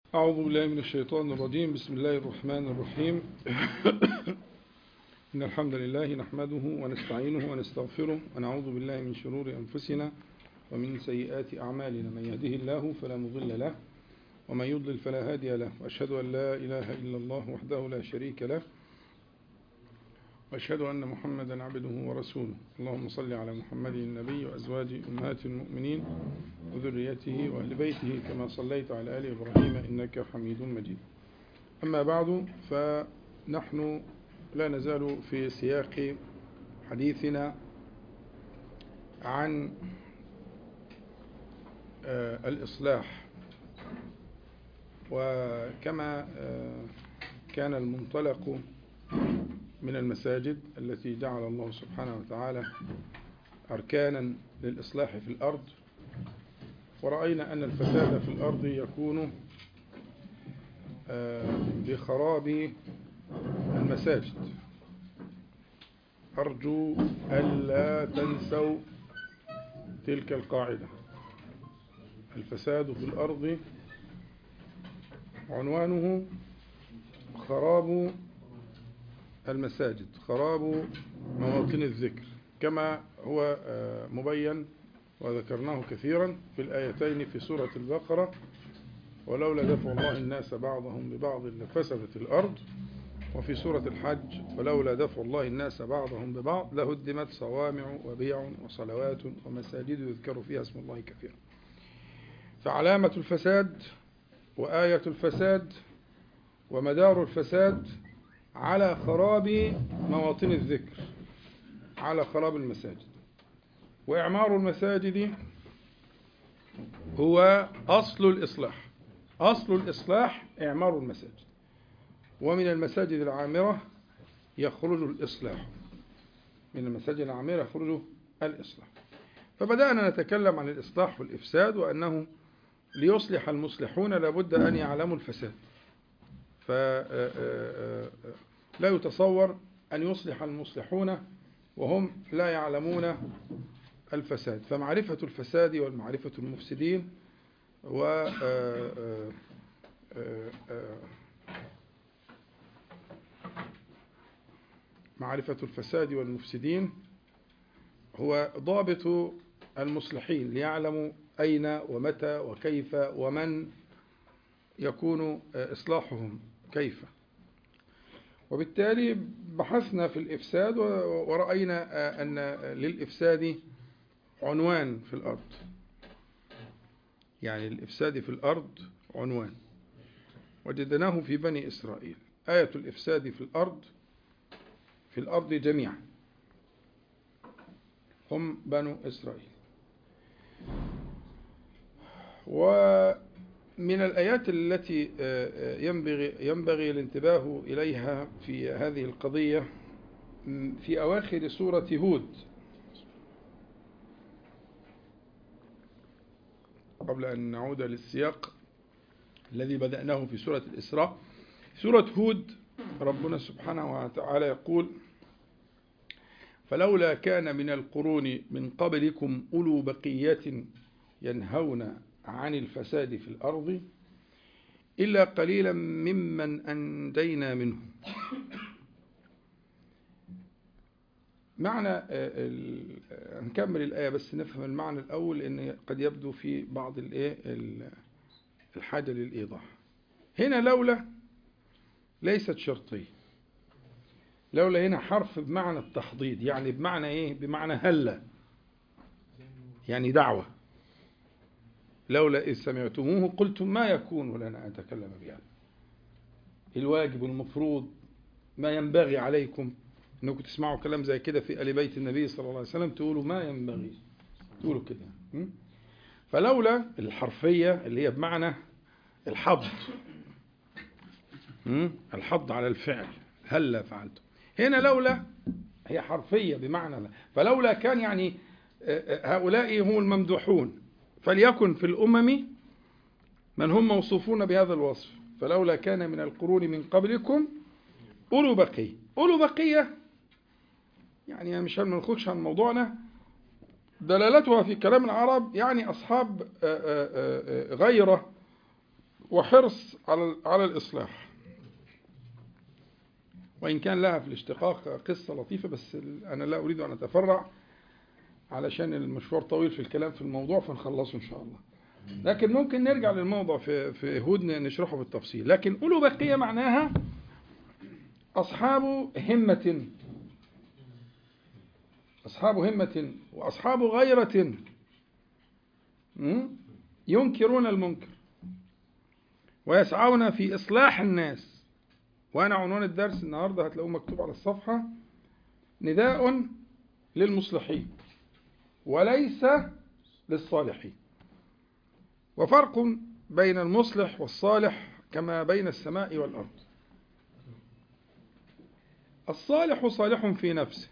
أعوذ بالله من الشيطان الرجيم بسم الله الرحمن الرحيم إن الحمد لله نحمده ونستعينه ونستغفره ونعوذ بالله من شرور أنفسنا ومن سيئات أعمالنا من يهده الله فلا مضل له ومن يضلل فلا هادي له وأشهد أن لا إله إلا الله وحده لا شريك له وأشهد أن محمدا عبده ورسوله اللهم صل على محمد النبي وأزواجه أمهات المؤمنين وذريته وأهل بيته كما صليت على آل إبراهيم إنك حميد مجيد أما بعد فنحن لا نزال في سياق حديثنا عن الإصلاح وكما كان المنطلق من المساجد التي جعل الله سبحانه وتعالى أركانا للإصلاح في الأرض ورأينا أن الفساد في الأرض يكون بخراب المساجد أرجو ألا تنسوا تلك القاعدة الفساد في الأرض عنوانه خراب المساجد خراب مواطن الذكر كما هو مبين وذكرناه كثيرا في الآيتين في سورة البقرة ولولا دفع الله الناس بعضهم ببعض لفسدت الأرض وفي سورة الحج ولولا دفع الله الناس بعضهم ببعض لهدمت صوامع وبيع وصلوات ومساجد يذكر فيها اسم الله كثيرا فعلامة الفساد وآية الفساد ومدار الفساد على خراب مواطن الذكر على خراب المساجد وإعمار المساجد هو أصل الإصلاح أصل الإصلاح إعمار المساجد ومن المساجد العامرة يخرج الإصلاح من المساجد العامرة يخرج الإصلاح فبدأنا نتكلم عن الإصلاح والإفساد وأنه ليصلح المصلحون لابد أن يعلموا الفساد فلا يتصور أن يصلح المصلحون وهم لا يعلمون الفساد فمعرفة الفساد والمعرفة المفسدين و معرفة الفساد والمفسدين هو ضابط المصلحين ليعلموا أين ومتى وكيف ومن يكون إصلاحهم كيف وبالتالي بحثنا في الإفساد ورأينا أن للإفساد عنوان في الأرض يعني الإفساد في الأرض عنوان وجدناه في بني إسرائيل آية الإفساد في الأرض في الأرض جميعا هم بنو إسرائيل ومن الآيات التي ينبغي, ينبغي الانتباه إليها في هذه القضية في أواخر سورة هود قبل أن نعود للسياق الذي بدأناه في سورة الإسراء سورة هود ربنا سبحانه وتعالى يقول فلولا كان من القرون من قبلكم أولو بقية ينهون عن الفساد في الأرض إلا قليلا ممن أنجينا منهم معنى نكمل الآية بس نفهم المعنى الأول لأن قد يبدو في بعض الحاجة للإيضاح هنا لولا ليست شرطية لولا هنا حرف بمعنى التحضيض يعني بمعنى إيه بمعنى هلا يعني دعوة لولا إذ سمعتموه قلتم ما يكون لنا أن نتكلم بهذا الواجب المفروض ما ينبغي عليكم انكم تسمعوا كلام زي كده في آل بيت النبي صلى الله عليه وسلم تقولوا ما ينبغي تقولوا كده فلولا الحرفية اللي هي بمعنى الحض الحض على الفعل هلا فعلتم هنا لولا هي حرفية بمعنى لا فلولا كان يعني هؤلاء هم الممدوحون فليكن في الأمم من هم موصوفون بهذا الوصف فلولا كان من القرون من قبلكم أولو بقية أولو بقية يعني مش هنخش عن موضوعنا دلالتها في كلام العرب يعني أصحاب غيرة وحرص على على الإصلاح وإن كان لها في الاشتقاق قصة لطيفة بس أنا لا أريد أن أتفرع علشان المشوار طويل في الكلام في الموضوع فنخلصه إن شاء الله لكن ممكن نرجع للموضوع في في هود نشرحه بالتفصيل لكن أولو بقية معناها أصحاب همة أصحاب همة وأصحاب غيرة ينكرون المنكر ويسعون في إصلاح الناس وأنا عنوان الدرس النهاردة هتلاقوه مكتوب على الصفحة نداء للمصلحين وليس للصالحين وفرق بين المصلح والصالح كما بين السماء والأرض الصالح صالح في نفسه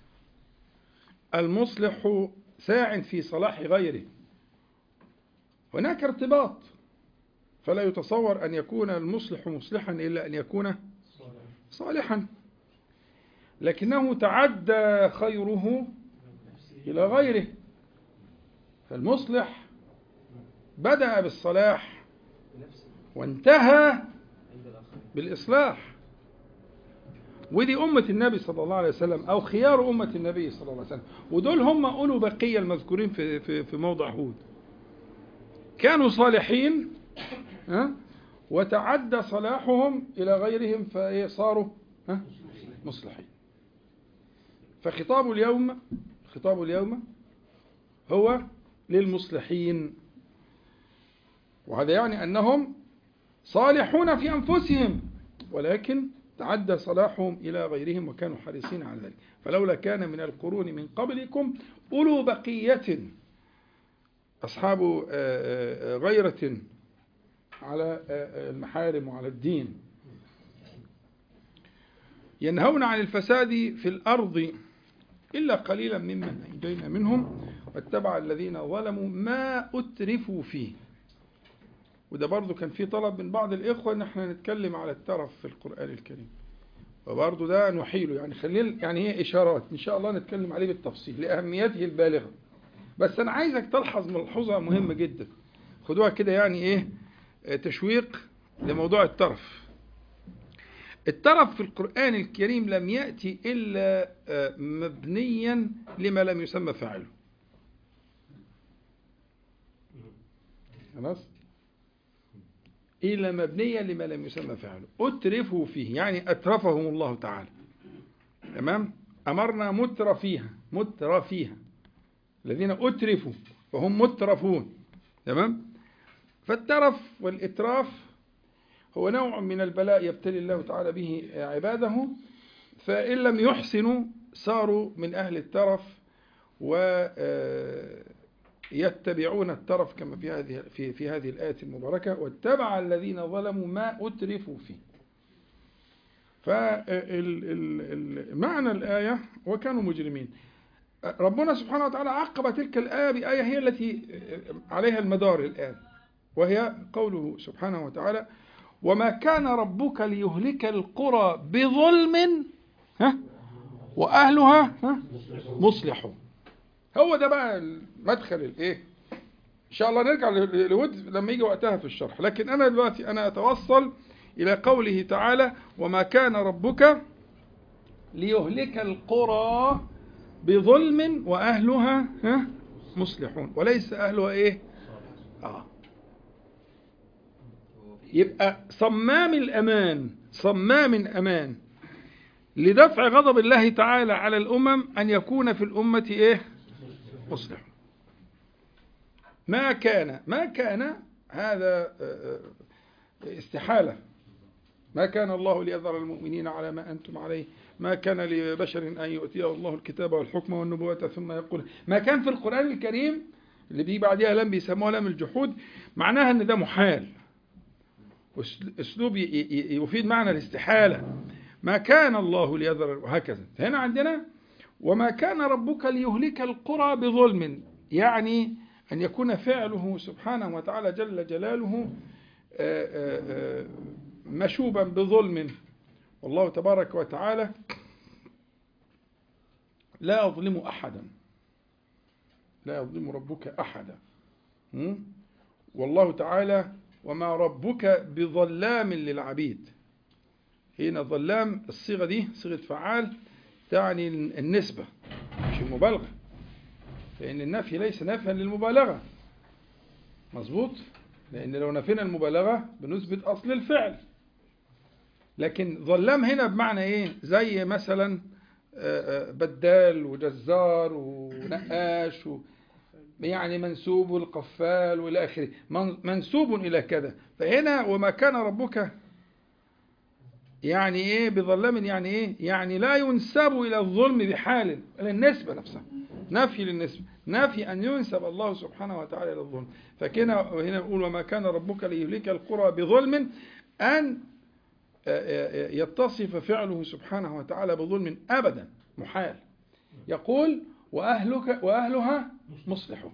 المصلح ساع في صلاح غيره هناك ارتباط فلا يتصور أن يكون المصلح مصلحا إلا أن يكون صالحا لكنه تعدى خيره إلى غيره فالمصلح بدأ بالصلاح وانتهى بالإصلاح ودي أمة النبي صلى الله عليه وسلم أو خيار أمة النبي صلى الله عليه وسلم ودول هم أولو بقية المذكورين في, في, في موضع هود كانوا صالحين ها وتعدى صلاحهم إلى غيرهم فصاروا ها مصلحين فخطاب اليوم خطاب اليوم هو للمصلحين وهذا يعني أنهم صالحون في أنفسهم ولكن تعدى صلاحهم إلى غيرهم وكانوا حريصين على ذلك فلولا كان من القرون من قبلكم أولو بقية أصحاب غيرة على المحارم وعلى الدين ينهون عن الفساد في الأرض إلا قليلا ممن أنجينا منهم واتبع الذين ظلموا ما أترفوا فيه وده برضو كان في طلب من بعض الإخوة إن احنا نتكلم على الترف في القرآن الكريم وبرضو ده نحيله يعني خليه يعني هي إشارات إن شاء الله نتكلم عليه بالتفصيل لأهميته البالغة بس أنا عايزك تلحظ ملحوظة مهمة جدا خدوها كده يعني إيه تشويق لموضوع الترف الترف في القرآن الكريم لم يأتي إلا مبنيا لما لم يسمى فاعله خلاص إلا مبنيا لما لم يسمى فاعله أترفوا فيه يعني أترفهم الله تعالى تمام أمرنا مترفيها مترفيها الذين أترفوا فهم مترفون تمام فالترف والإتراف هو نوع من البلاء يبتلي الله تعالى به عباده فإن لم يحسنوا صاروا من أهل الترف ويتبعون الترف كما في هذه في في هذه الآية المباركة واتبع الذين ظلموا ما أترفوا فيه فمعنى الآية وكانوا مجرمين ربنا سبحانه وتعالى عقب تلك الآية بآية هي التي عليها المدار الآن وهي قوله سبحانه وتعالى وما كان ربك ليهلك القرى بظلم ها وأهلها ها مصلحون هو ده بقى المدخل الايه ان شاء الله نرجع لود لما يجي وقتها في الشرح لكن انا دلوقتي انا اتوصل الى قوله تعالى وما كان ربك ليهلك القرى بظلم واهلها ها مصلحون وليس اهلها ايه اه يبقى صمام الأمان صمام الأمان لدفع غضب الله تعالى على الأمم أن يكون في الأمة إيه مصلح ما كان ما كان هذا استحالة ما كان الله ليذر المؤمنين على ما أنتم عليه ما كان لبشر أن يؤتيه الله الكتاب والحكم والنبوة ثم يقول ما كان في القرآن الكريم اللي بيجي بعدها لم بيسموها لم الجحود معناها ان ده محال اسلوب يفيد معنى الاستحالة ما كان الله ليذر وهكذا هنا عندنا وما كان ربك ليهلك القرى بظلم يعني أن يكون فعله سبحانه وتعالى جل جلاله مشوبا بظلم والله تبارك وتعالى لا يظلم أحدا لا يظلم ربك أحدا والله تعالى وما ربك بظلام للعبيد هنا ظلام الصيغة دي صيغة فعال تعني النسبة مش المبالغة لأن النفي ليس نفيا للمبالغة مظبوط لأن لو نفينا المبالغة بنثبت أصل الفعل لكن ظلام هنا بمعنى إيه زي مثلا بدال وجزار ونقاش و يعني منسوب القفال والى اخره منسوب الى كذا فهنا وما كان ربك يعني ايه بظلام يعني ايه يعني لا ينسب الى الظلم بحال الى النسبه نفسها نفي للنسبه نفي ان ينسب الله سبحانه وتعالى الى الظلم فكنا هنا نقول وما كان ربك ليهلك القرى بظلم ان يتصف فعله سبحانه وتعالى بظلم ابدا محال يقول واهلك واهلها مصلحون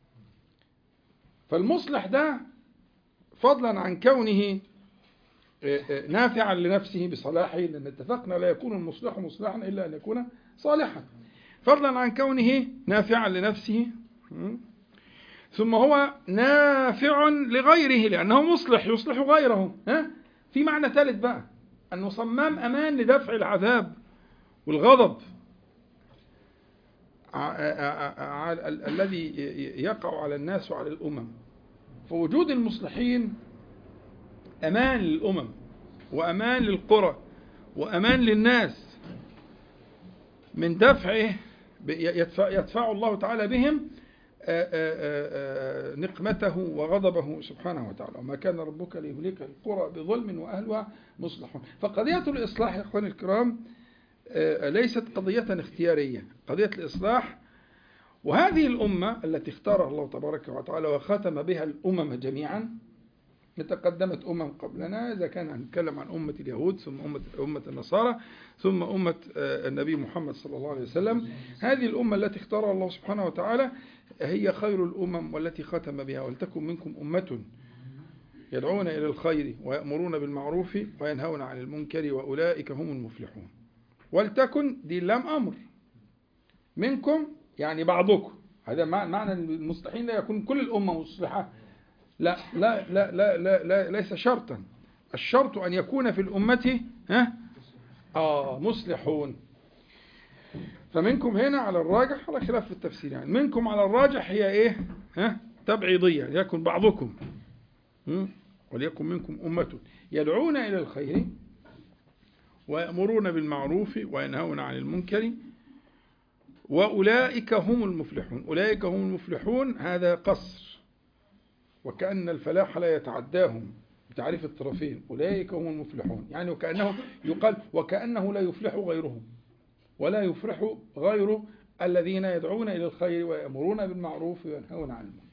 فالمصلح ده فضلا عن كونه نافعا لنفسه بصلاحه لأن اتفقنا لا يكون المصلح مصلحا إلا أن يكون صالحا فضلا عن كونه نافعا لنفسه ثم هو نافع لغيره لأنه مصلح يصلح غيره ها؟ في معنى ثالث بقى أنه صمام أمان لدفع العذاب والغضب الذي يقع على الناس وعلى الأمم فوجود المصلحين أمان للأمم وأمان للقرى وأمان للناس من دفعه يدفع, يدفع الله تعالى بهم نقمته وغضبه سبحانه وتعالى وما كان ربك ليهلك القرى بظلم وأهلها مصلحون فقضية الإصلاح يا أخواني الكرام ليست قضية اختيارية قضية الإصلاح وهذه الأمة التي اختارها الله تبارك وتعالى وختم بها الأمم جميعا تقدمت أمم قبلنا إذا كان هنتكلم عن أمة اليهود ثم أمة, أمة النصارى ثم أمة النبي محمد صلى الله عليه وسلم هذه الأمة التي اختارها الله سبحانه وتعالى هي خير الأمم والتي ختم بها ولتكن منكم أمة يدعون إلى الخير ويأمرون بالمعروف وينهون عن المنكر وأولئك هم المفلحون ولتكن دي لام أمر منكم يعني بعضكم هذا معنى المصلحين لا يكون كل الأمة مصلحة لا لا لا لا لا, لا ليس شرطا الشرط أن يكون في الأمة ها آه مصلحون فمنكم هنا على الراجح على خلاف في التفسير يعني منكم على الراجح هي إيه ها تبعيضية يكن بعضكم وليكن منكم أمة يدعون إلى الخير ويأمرون بالمعروف وينهون عن المنكر وأولئك هم المفلحون أولئك هم المفلحون هذا قصر وكأن الفلاح لا يتعداهم بتعريف الطرفين أولئك هم المفلحون يعني وكأنه يقال وكأنه لا يفلح غيرهم ولا يفلح غير الذين يدعون إلى الخير ويأمرون بالمعروف وينهون عن المنكر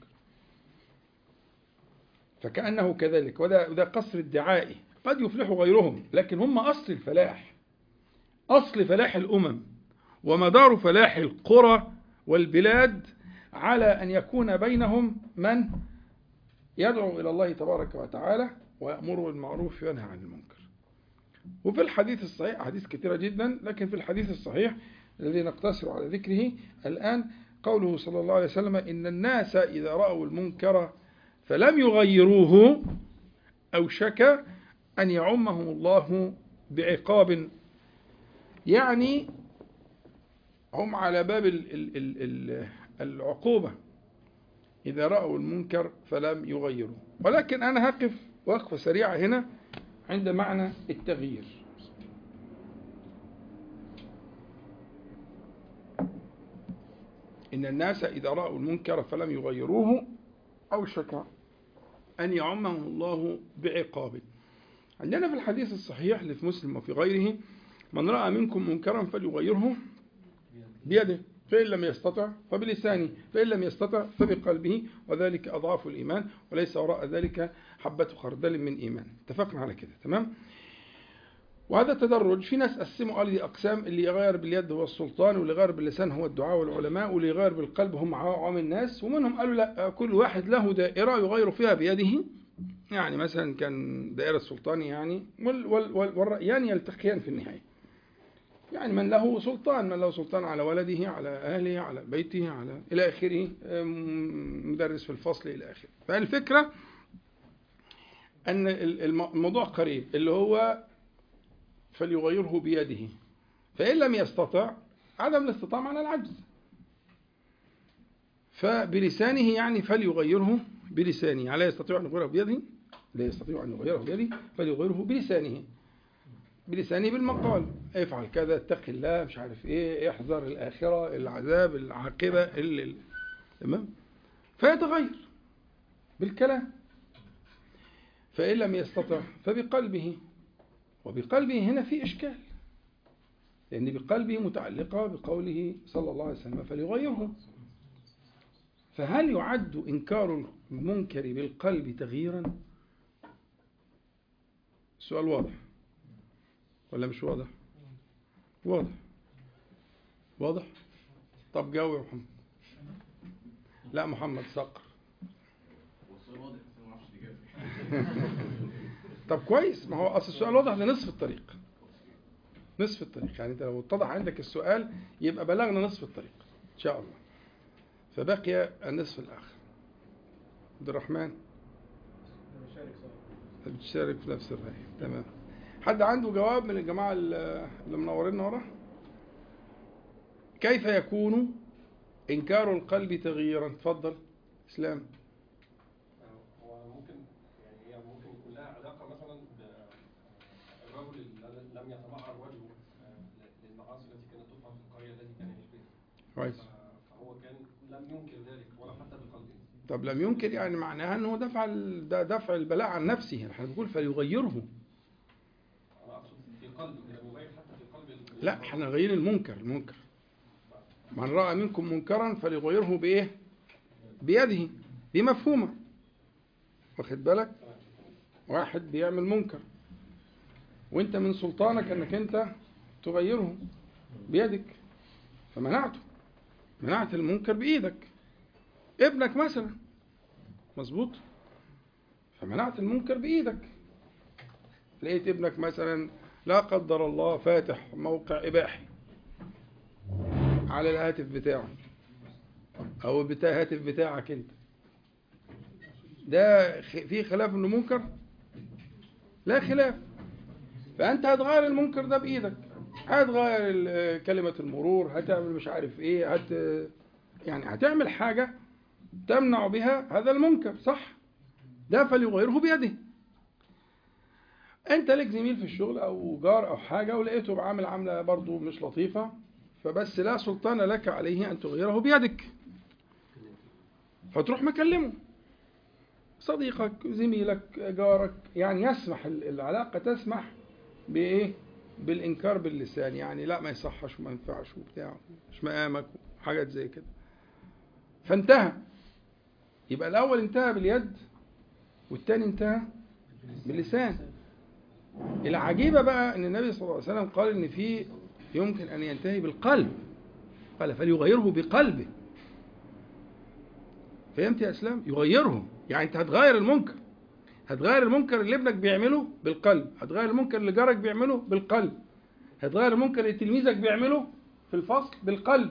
فكأنه كذلك وده, وده قصر الدعائي قد يفلح غيرهم لكن هم أصل الفلاح أصل فلاح الأمم ومدار فلاح القرى والبلاد على أن يكون بينهم من يدعو إلى الله تبارك وتعالى ويأمر بالمعروف وينهى عن المنكر وفي الحديث الصحيح حديث كثيرة جدا لكن في الحديث الصحيح الذي نقتصر على ذكره الآن قوله صلى الله عليه وسلم إن الناس إذا رأوا المنكر فلم يغيروه أوشك أن يعمهم الله بعقاب يعني هم على باب العقوبة إذا رأوا المنكر فلم يغيروا ولكن أنا هقف وقفة سريعة هنا عند معنى التغيير إن الناس إذا رأوا المنكر فلم يغيروه أوشك أن يعمهم الله بعقاب عندنا في الحديث الصحيح اللي في مسلم وفي غيره من رأى منكم منكرا فليغيره بيده فإن لم يستطع فبلسانه فإن لم يستطع فبقلبه وذلك أضعاف الإيمان وليس وراء ذلك حبة خردل من إيمان اتفقنا على كده تمام وهذا تدرج في ناس قسموا قال دي أقسام اللي يغير باليد هو السلطان واللي يغير باللسان هو الدعاء والعلماء واللي يغير بالقلب هم عوام الناس ومنهم قالوا لا كل واحد له دائرة يغير فيها بيده يعني مثلا كان دائرة السلطاني يعني وال وال والرأيان يلتقيان في النهاية يعني من له سلطان من له سلطان على ولده على أهله على بيته على إلى آخره مدرس في الفصل إلى آخره فالفكرة أن ال- الم- الموضوع قريب اللي هو فليغيره بيده فإن لم يستطع عدم الاستطاعة معنى العجز فبلسانه يعني فليغيره بلسانه ألا يستطيع أن يغيره بيده لا يستطيع أن يغيره بيده فليغيره بلسانه بلسانه بالمقال افعل كذا اتق الله مش عارف ايه احذر الآخرة العذاب العاقبة ال- ال- تمام فيتغير بالكلام فإن لم يستطع فبقلبه وبقلبه هنا في إشكال لأن بقلبه متعلقة بقوله صلى الله عليه وسلم فليغيره فهل يعد إنكار المنكر بالقلب تغييرا السؤال واضح ولا مش واضح واضح واضح طب جاوب يا محمد لا محمد صقر طب كويس ما هو اصل السؤال واضح لنصف الطريق نصف الطريق يعني انت لو اتضح عندك السؤال يبقى بلغنا نصف الطريق ان شاء الله فبقي النصف الاخر عبد الرحمن بتشارك في نفس الرأي تمام حد عنده جواب من الجماعة اللي منورين ورا كيف يكون إنكار القلب تغييرا تفضل إسلام هو ممكن يعني هي ممكن يكون لها علاقه مثلا بالرجل الذي لم يتبعر وجهه آه، للمعاصي التي كانت تفعل في القريه التي كان يعيش بها كويس فهو كان لم ينكر ذلك ولا حتى بقلبه طب لم ينكر يعني معناها أنه دفع ال- ده دفع البلاء عن نفسه احنا بنقول فليغيره انا اقصد في قلبه لم يغير حتى في قلب ال- لا احنا غير المنكر المنكر من رأى منكم منكرا فليغيره بإيه بيده دي مفهومة واخد بالك واحد بيعمل منكر وانت من سلطانك انك انت تغيره بيدك فمنعته منعت المنكر بإيدك ابنك مثلا مظبوط فمنعت المنكر بإيدك لقيت ابنك مثلا لا قدر الله فاتح موقع إباحي على الهاتف بتاعه أو بتاع الهاتف بتاعك أنت ده خ- فيه خلاف إنه منكر لا خلاف فأنت هتغير المنكر ده بإيدك هتغير ال- كلمة المرور هتعمل مش عارف إيه هت يعني هتعمل حاجة تمنع بها هذا المنكر صح ده فليغيره بيده انت لك زميل في الشغل او جار او حاجه ولقيته عامل عامله برضه مش لطيفه فبس لا سلطان لك عليه ان تغيره بيدك فتروح مكلمه صديقك زميلك جارك يعني يسمح ال- العلاقه تسمح بايه بالانكار باللسان يعني لا ما يصحش وما ينفعش وبتاع مش مقامك وحاجات زي كده فانتهى يبقى الاول انتهى باليد والتاني انتهى باللسان العجيبة بقى أن النبي صلى الله عليه وسلم قال أن في يمكن أن ينتهي بالقلب قال فليغيره بقلبه فهمت يا إسلام؟ يغيره يعني أنت هتغير المنكر هتغير المنكر اللي ابنك بيعمله بالقلب هتغير المنكر اللي جارك بيعمله بالقلب هتغير المنكر اللي تلميذك بيعمله في الفصل بالقلب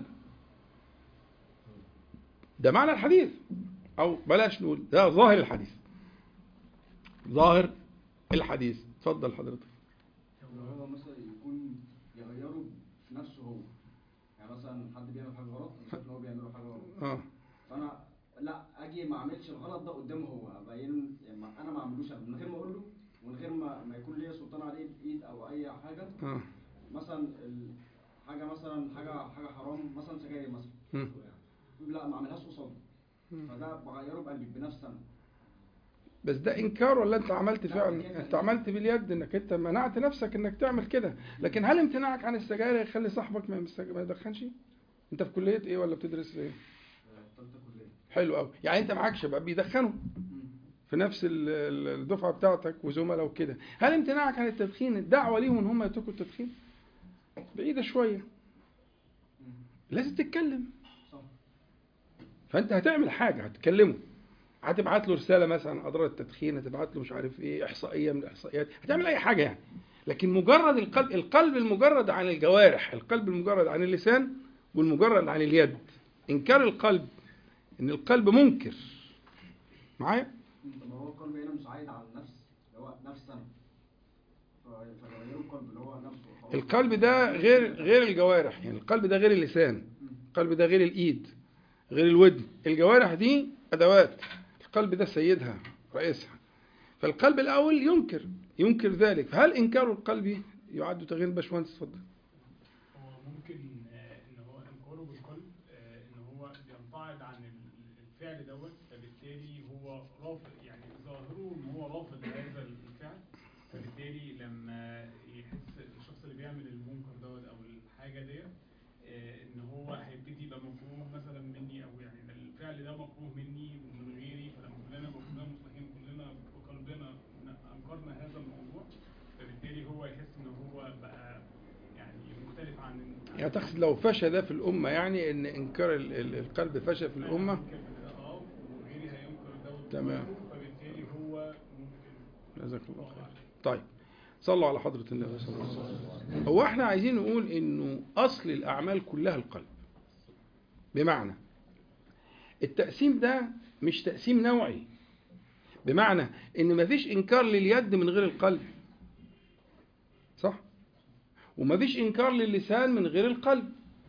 ده معنى الحديث أو بلاش نقول ده ظاهر الحديث ظاهر الحديث اتفضل حضرتك لو هو مثلا يكون يغيره في نفسه هو يعني مثلا حد بيعمل حاجه غلط انا شايف ان هو بيعمل حاجه غلط اه فانا لا اجي ما اعملش الغلط ده قدامه هو ابين يعني ما- انا ما اعملوش أنا من غير ما اقول له ومن غير ما, ما يكون ليا سلطان عليه بايد او اي حاجه اه مثلا ال- حاجه مثلا حاجه حاجه حرام مثلا سجاير مثلا مم. لا ما اعملهاش قصاده فده بغيره بقلبي بنفسي انا بس ده انكار ولا انت عملت لا، فعلا كده. انت عملت باليد انك انت منعت نفسك انك تعمل كده لكن هل امتناعك عن السجاير يخلي صاحبك ما يمسك- ما يدخنش انت في كليه ايه ولا بتدرس ايه ثالثه كليه حلو قوي يعني انت معاك شباب بيدخنوا مم. في نفس ال- ال- الدفعه بتاعتك وزملاء وكده هل امتناعك عن التدخين الدعوه ليهم ان هم يتركوا التدخين بعيده شويه مم. لازم تتكلم صح فانت هتعمل حاجه هتكلمه هتبعت له رساله مثلا اضرار التدخين هتبعت له مش عارف ايه احصائيه من الاحصائيات هتعمل اي حاجه يعني لكن مجرد القلب القلب المجرد عن الجوارح القلب المجرد عن اللسان والمجرد عن اليد انكار القلب ان القلب منكر معايا طب هو القلب هنا مش عايد على النفس في السنه ف- فغيروا القلب اللي هو نفسه خلاص. القلب ده غير غير الجوارح يعني القلب ده غير اللسان القلب ده غير الايد غير الودن الجوارح دي ادوات القلب ده سيدها رئيسها فالقلب الاول ينكر ينكر ذلك فهل انكار القلب يعد تغيير باشمهندس اتفضل هو ممكن آه، ان هو انكاره بالقلب آه، ان هو يمتعض عن ال- الفعل دوت فبالتالي هو رافض يعني ظاهره ان هو رافض لهذا الفعل فبالتالي لما يحس الشخص اللي بيعمل المنكر دوت او الحاجه ديت آه، ان هو هيبتدي يبقى مكروه مثلا مني او يعني الفعل ده مكروه مني ومن غيري فلما كلنا كلنا مصلحين كلنا بقلبنا انكرنا هذا الموضوع فبالتالي هو يحس ان هو بقى يعني مختلف عن يعني تقصد لو فشى ده في الامه يعني ان انكار ال- ال- القلب فشى في الامه اه وغيري هينكر دوت تمام. فبالتالي هو ممكن جزاك الله خير طيب صلوا على حضرة النبي صلى الله عليه وسلم هو احنا عايزين نقول انه اصل الاعمال كلها القلب بمعنى التقسيم ده مش تقسيم نوعي بمعنى ان مفيش انكار لليد من غير القلب صح ومفيش انكار للسان من غير القلب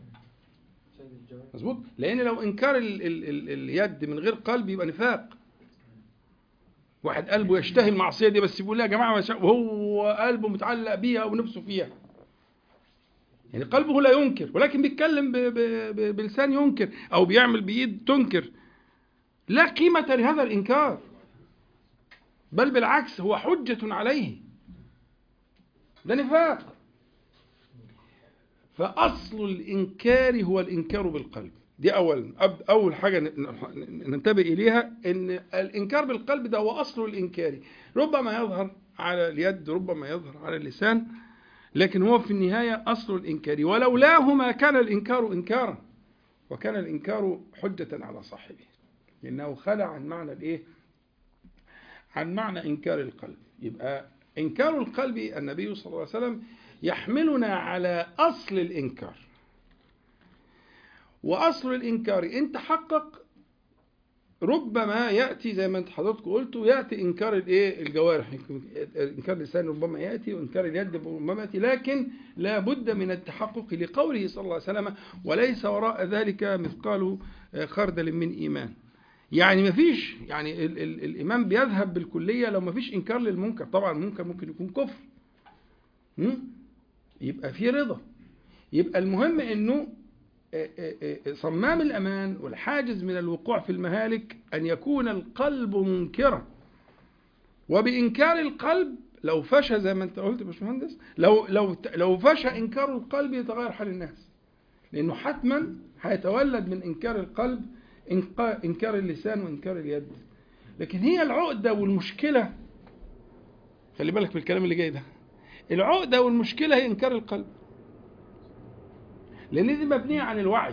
مظبوط لان لو انكار ال ال ال اليد من غير قلب يبقى نفاق واحد قلبه يشتهي المعصيه دي بس يقول لا يا جماعه مش- وهو قلبه متعلق بيها ونفسه فيها يعني قلبه لا ينكر ولكن بيتكلم ب- ب- ب- بلسان ينكر او بيعمل بايد تنكر لا قيمه لهذا الانكار بل بالعكس هو حجه عليه ده نفاق فاصل الانكار هو الانكار بالقلب دي اول أب- اول حاجه ن- ن- ننتبه اليها ان الانكار بالقلب ده هو اصل الانكار ربما يظهر على اليد ربما يظهر على اللسان لكن هو في النهايه اصل الانكار ولولاه ما كان الانكار انكارا وكان الانكار حجه على صاحبه لانه خلع عن معنى الايه عن معنى انكار القلب يبقى انكار القلب النبي صلى الله عليه وسلم يحملنا على اصل الانكار واصل الانكار ان تحقق ربما ياتي زي ما انت حضرتك قلت ياتي انكار الايه الجوارح انكار اللسان ربما ياتي وانكار اليد ربما ياتي لكن لا بد من التحقق لقوله صلى الله عليه وسلم وليس وراء ذلك مثقال خردل من ايمان يعني ما فيش يعني ال ال الامام بيذهب بالكليه لو ما فيش انكار للمنكر طبعا المنكر ممكن يكون كفر م? يبقى في رضا يبقى المهم انه صمام الأمان والحاجز من الوقوع في المهالك أن يكون القلب منكرا وبإنكار القلب لو فشى زي ما أنت قلت يا باشمهندس لو لو لو فشى إنكار القلب يتغير حال الناس لأنه حتما هيتولد من إنكار القلب إنكار اللسان وإنكار اليد لكن هي العقدة والمشكلة خلي بالك من الكلام اللي جاي ده العقدة والمشكلة هي إنكار القلب لأن دي مبنية عن الوعي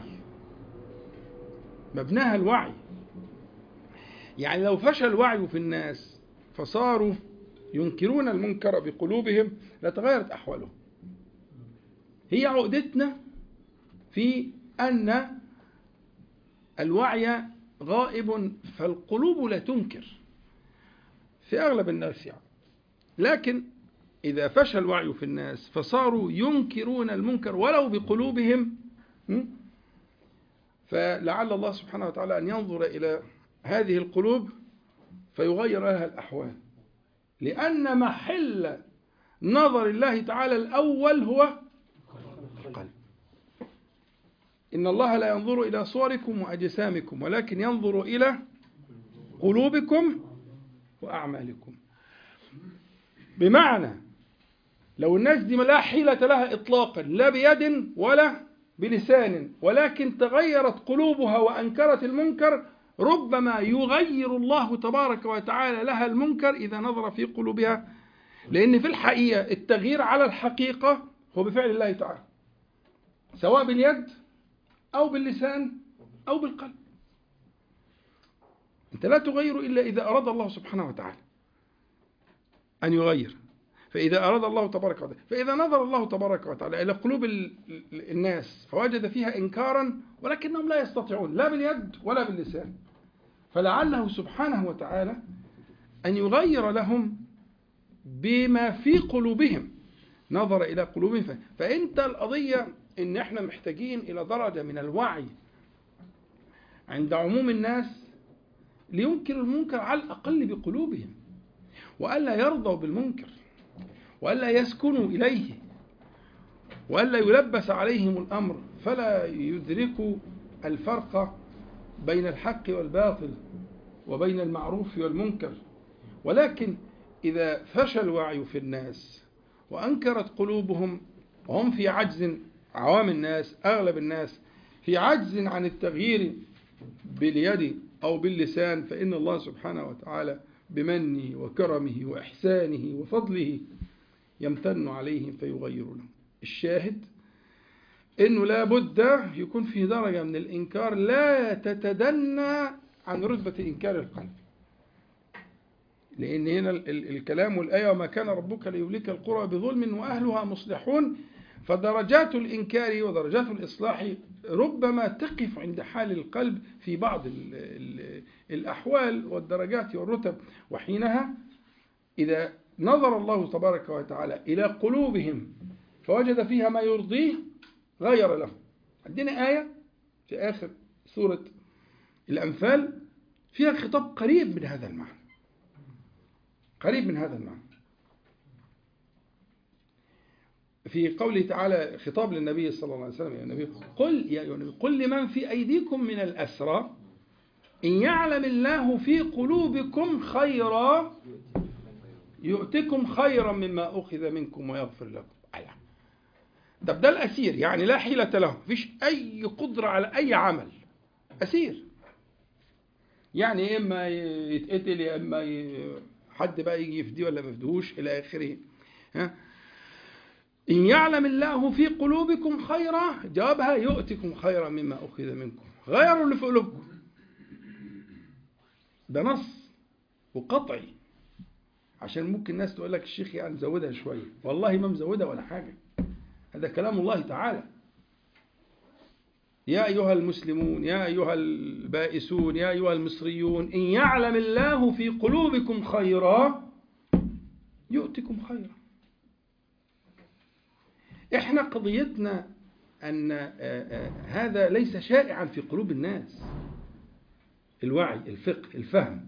مبناها الوعي يعني لو فشل الوعي في الناس فصاروا ينكرون المنكر بقلوبهم لتغيرت أحوالهم هي عقدتنا في أن الوعي غائب فالقلوب لا تنكر في أغلب الناس يعني لكن إذا فشل الوعي في الناس فصاروا ينكرون المنكر ولو بقلوبهم فلعل الله سبحانه وتعالى أن ينظر إلى هذه القلوب فيغير لها الأحوال لأن محل نظر الله تعالى الأول هو القلب إن الله لا ينظر إلى صوركم وأجسامكم ولكن ينظر إلى قلوبكم وأعمالكم بمعنى لو الناس دي لا حيلة لها إطلاقا لا بيد ولا بلسان ولكن تغيرت قلوبها وأنكرت المنكر ربما يغير الله تبارك وتعالى لها المنكر إذا نظر في قلوبها لأن في الحقيقة التغيير على الحقيقة هو بفعل الله تعالى سواء باليد أو باللسان أو بالقلب أنت لا تغير إلا إذا أراد الله سبحانه وتعالى أن يغير فإذا أراد الله تبارك وتعالى فإذا نظر الله تبارك وتعالى إلى قلوب الناس فوجد فيها إنكارا ولكنهم لا يستطيعون لا باليد ولا باللسان فلعله سبحانه وتعالى أن يغير لهم بما في قلوبهم نظر إلى قلوبهم ف- فأنت القضية إن إحنا محتاجين إلى درجة من الوعي عند عموم الناس لينكر المنكر على الأقل بقلوبهم وألا يرضوا بالمنكر وألا يسكنوا إليه وألا يلبس عليهم الأمر فلا يدركوا الفرق بين الحق والباطل وبين المعروف والمنكر ولكن إذا فشى الوعي في الناس وأنكرت قلوبهم وهم في عجز عوام الناس أغلب الناس في عجز عن التغيير باليد أو باللسان فإن الله سبحانه وتعالى بمنه وكرمه وإحسانه وفضله يمتن عليهم فيغير لهم الشاهد انه لا بد يكون في درجه من الانكار لا تتدنى عن رتبه انكار القلب لان هنا ال- ال- الكلام والايه وما كان ربك ليهلك القرى بظلم واهلها مصلحون فدرجات الانكار ودرجات الاصلاح ربما تقف عند حال القلب في بعض ال ال الاحوال والدرجات والرتب وحينها اذا نظر الله تبارك وتعالى الى قلوبهم فوجد فيها ما يرضيه غير له عندنا آية في آخر سورة الأنفال فيها خطاب قريب من هذا المعنى قريب من هذا المعنى في قوله تعالى خطاب للنبي صلى الله عليه وسلم يا نبي قل يا أيها النبي قل لمن في أيديكم من الأسرى إن يعلم الله في قلوبكم خيرا يؤتكم خيرا مما أخذ منكم ويغفر لكم ألا طب ده الأسير يعني لا حيلة له مفيش أي قدرة على أي عمل أسير يعني يا إما يتقتل يا إما ي- حد بقى يجي يفديه ولا ما يفديهوش إلى آخره ها إن يعلم الله في قلوبكم خيرا جوابها يؤتكم خيرا مما أخذ منكم غيروا اللي في قلوبكم ده نص وقطعي عشان ممكن الناس تقول لك الشيخ يعني زودها شوية والله ما مزودها ولا حاجة هذا كلام الله تعالى يا أيها المسلمون يا أيها البائسون يا أيها المصريون إن يعلم الله في قلوبكم خيرا يؤتكم خيرا إحنا قضيتنا أن آه، آه، هذا ليس شائعا في قلوب الناس الوعي الفقه الفهم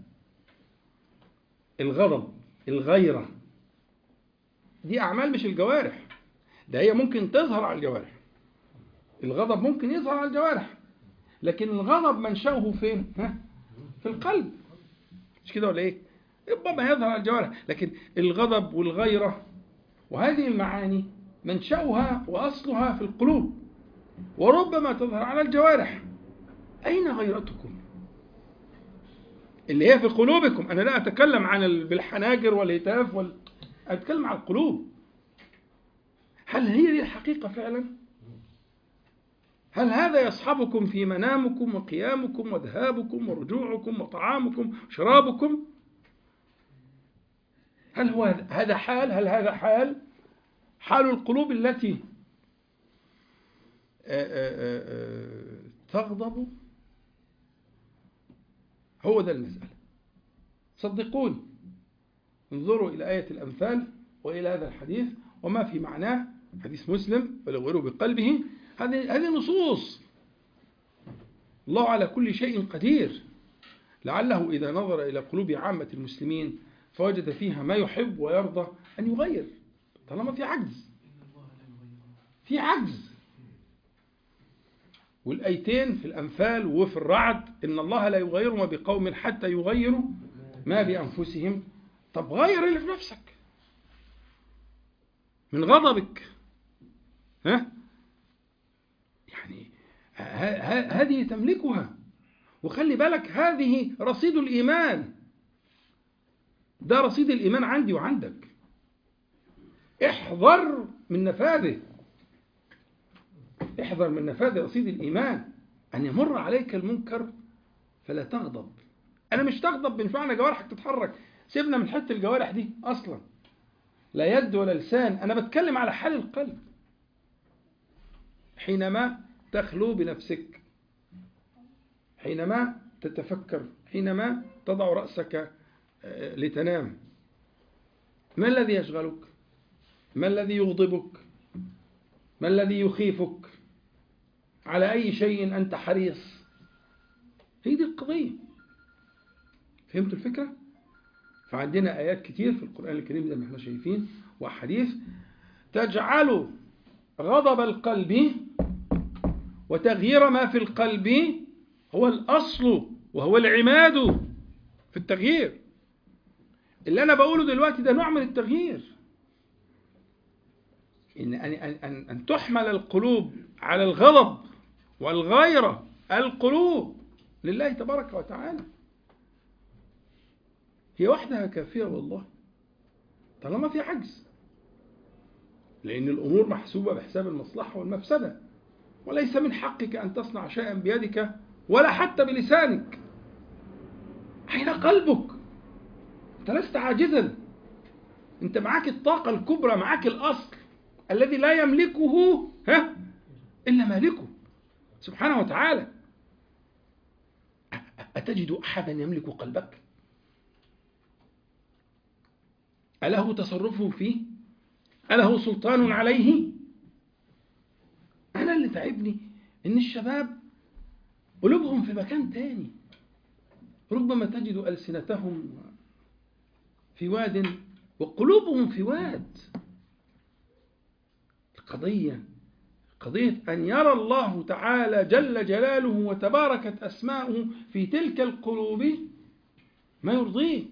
الغضب الغيرة دي أعمال مش الجوارح ده هي ممكن تظهر على الجوارح الغضب ممكن يظهر على الجوارح لكن الغضب منشأه فين؟ ها؟ في القلب مش كده ولا ايه؟ ربما يظهر على الجوارح لكن الغضب والغيرة وهذه المعاني منشأها وأصلها في القلوب وربما تظهر على الجوارح أين غيرتكم؟ اللي هي في قلوبكم أنا لا أتكلم عن ال- بالحناجر والهتاف وال... أتكلم عن القلوب هل هي دي الحقيقة فعلا؟ هل هذا يصحبكم في منامكم وقيامكم وذهابكم ورجوعكم وطعامكم وشرابكم؟ هل هو هذا حال؟ هل هذا حال؟ حال القلوب التي آه، آه، آه، تغضب هو ده المسألة صدقوني انظروا إلى آية الأمثال وإلى هذا الحديث وما في معناه حديث مسلم ولو بقلبه هذه هذه نصوص الله على كل شيء قدير لعله إذا نظر إلى قلوب عامة المسلمين فوجد فيها ما يحب ويرضى أن يغير طالما في عجز في عجز والآيتين في الأنفال وفي الرعد إن الله لا يغير ما بقوم حتى يغيروا ما بأنفسهم طب غير اللي في نفسك من غضبك ها يعني ه- ه- هذه تملكها وخلي بالك هذه رصيد الإيمان ده رصيد الإيمان عندي وعندك احذر من نفاذه احذر من نفاذ رصيد الإيمان أن يمر عليك المنكر فلا تغضب أنا مش تغضب من معنى جوارحك تتحرك سيبنا من حتة الجوارح دي أصلا لا يد ولا لسان أنا بتكلم على حال القلب حينما تخلو بنفسك حينما تتفكر حينما تضع رأسك آه، لتنام ما الذي يشغلك ما الذي يغضبك ما الذي يخيفك على أي شيء أنت حريص هي دي القضية فهمت الفكرة؟ فعندنا آيات كتير في القرآن الكريم زي ما احنا شايفين وحديث تجعل غضب القلب وتغيير ما في القلب هو الأصل وهو العماد في التغيير اللي أنا بقوله دلوقتي ده نوع من التغيير إن أن أن أن تحمل القلوب على الغضب والغيرة القلوب لله تبارك وتعالى هي وحدها كافية والله طالما في عجز لأن الأمور محسوبة بحساب المصلحة والمفسدة وليس من حقك أن تصنع شيئا بيدك ولا حتى بلسانك أين قلبك أنت لست عاجزا أنت معاك الطاقة الكبرى معاك الأصل الذي لا يملكه ها إلا مالكه سبحانه وتعالى أتجد أحدا يملك قلبك أله تصرفه فيه أله سلطان عليه أنا اللي تعبني إن الشباب قلوبهم في مكان تاني ربما تجد ألسنتهم في واد وقلوبهم في واد القضية قضية أن يرى الله تعالى جل جلاله وتباركت أسماؤه في تلك القلوب ما يرضيه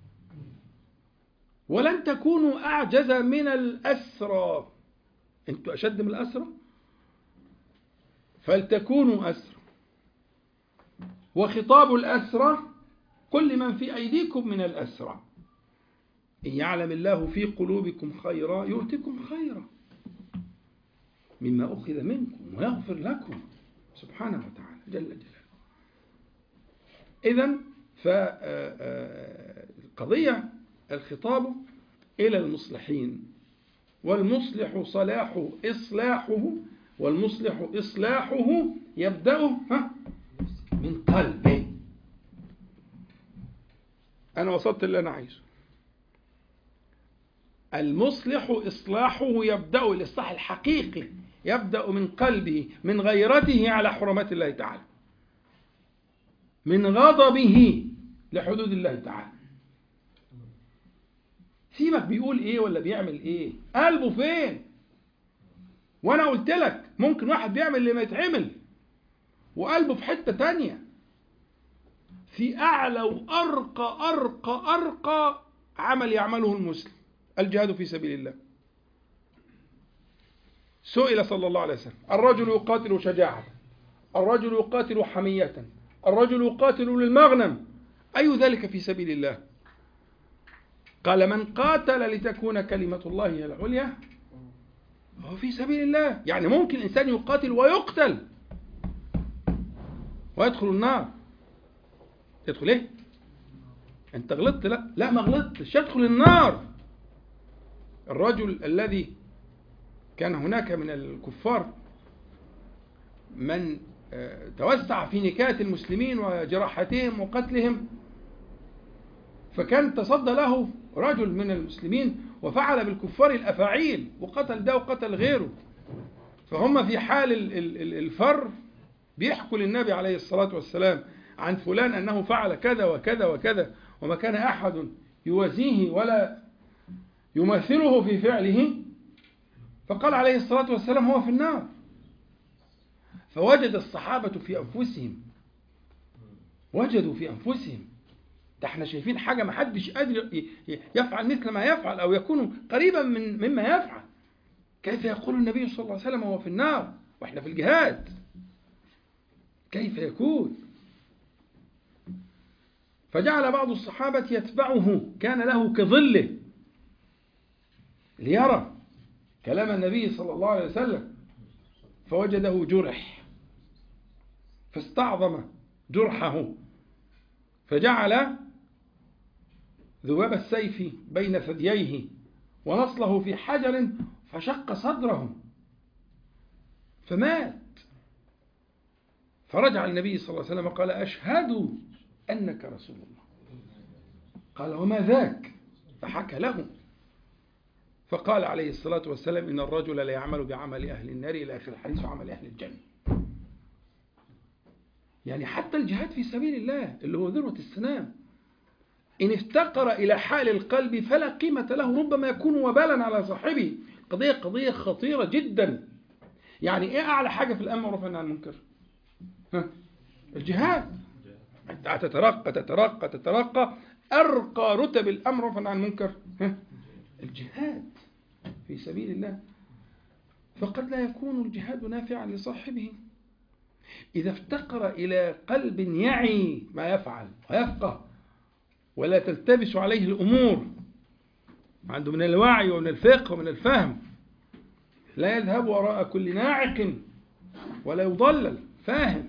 ولن تكونوا أعجز من الأسرى أنتوا أشد من الأسرى فلتكونوا أسرى وخطاب الأسرى كل من في أيديكم من الأسرى إن يعلم الله في قلوبكم خيرا يؤتكم خيرا مما أخذ منكم ويغفر لكم سبحانه وتعالى جل جلاله إذا فالقضية الخطاب إلى المصلحين والمصلح صلاحه إصلاحه والمصلح إصلاحه يبدأ من قلبه أنا وصلت اللي أنا عايزه المصلح إصلاحه يبدأ الإصلاح الحقيقي يبدأ من قلبه من غيرته على حرمات الله تعالى من غضبه لحدود الله تعالى سيبك بيقول ايه ولا بيعمل ايه قلبه فين وانا قلت لك ممكن واحد بيعمل اللي ما يتعمل وقلبه في حتة تانية في أعلى وأرقى أرقى أرقى عمل يعمله المسلم الجهاد في سبيل الله سئل صلى الله عليه وسلم الرجل يقاتل شجاعة الرجل يقاتل حمية الرجل يقاتل للمغنم أي ذلك في سبيل الله قال من قاتل لتكون كلمة الله هي العليا هو في سبيل الله يعني ممكن الإنسان يقاتل ويقتل ويدخل النار يدخل ايه انت غلطت لا لا ما غلطتش يدخل النار الرجل الذي كان هناك من الكفار من توسع في نكاية المسلمين وجراحتهم وقتلهم فكان تصدى له رجل من المسلمين وفعل بالكفار الأفاعيل وقتل ده وقتل غيره فهم في حال الفر بيحكوا للنبي عليه الصلاة والسلام عن فلان أنه فعل كذا وكذا وكذا وما كان أحد يوازيه ولا يماثله في فعله فقال عليه الصلاة والسلام هو في النار فوجد الصحابة في أنفسهم وجدوا في أنفسهم ده احنا شايفين حاجة ما حدش قادر يفعل مثل ما يفعل أو يكون قريبا من مما يفعل كيف يقول النبي صلى الله عليه وسلم هو في النار واحنا في الجهاد كيف يكون فجعل بعض الصحابة يتبعه كان له كظله ليرى كلام النبي صلى الله عليه وسلم فوجده جرح فاستعظم جرحه فجعل ذباب السيف بين ثدييه ونصله في حجر فشق صدره فمات فرجع النبي صلى الله عليه وسلم قال أشهد أنك رسول الله قال وما ذاك فحكى له فقال عليه الصلاة والسلام إن الرجل لا يعمل بعمل أهل النار إلى آخر الحديث وعمل أهل الجنة يعني حتى الجهاد في سبيل الله اللي هو ذروة السنام إن افتقر إلى حال القلب فلا قيمة له ربما يكون وبالا على صاحبه قضية قضية خطيرة جدا يعني إيه أعلى حاجة في الأمر والنهي عن المنكر ها؟ الجهاد أنت تترقى تترقى تترقى أرقى رتب الأمر والنهي عن المنكر ها؟ الجهاد في سبيل الله فقد لا يكون الجهاد نافعا لصاحبه إذا افتقر إلى قلب يعي ما يفعل ويفقه ولا تلتبس عليه الأمور عنده من الوعي ومن الفقه ومن الفهم لا يذهب وراء كل ناعق ولا يضلل فاهم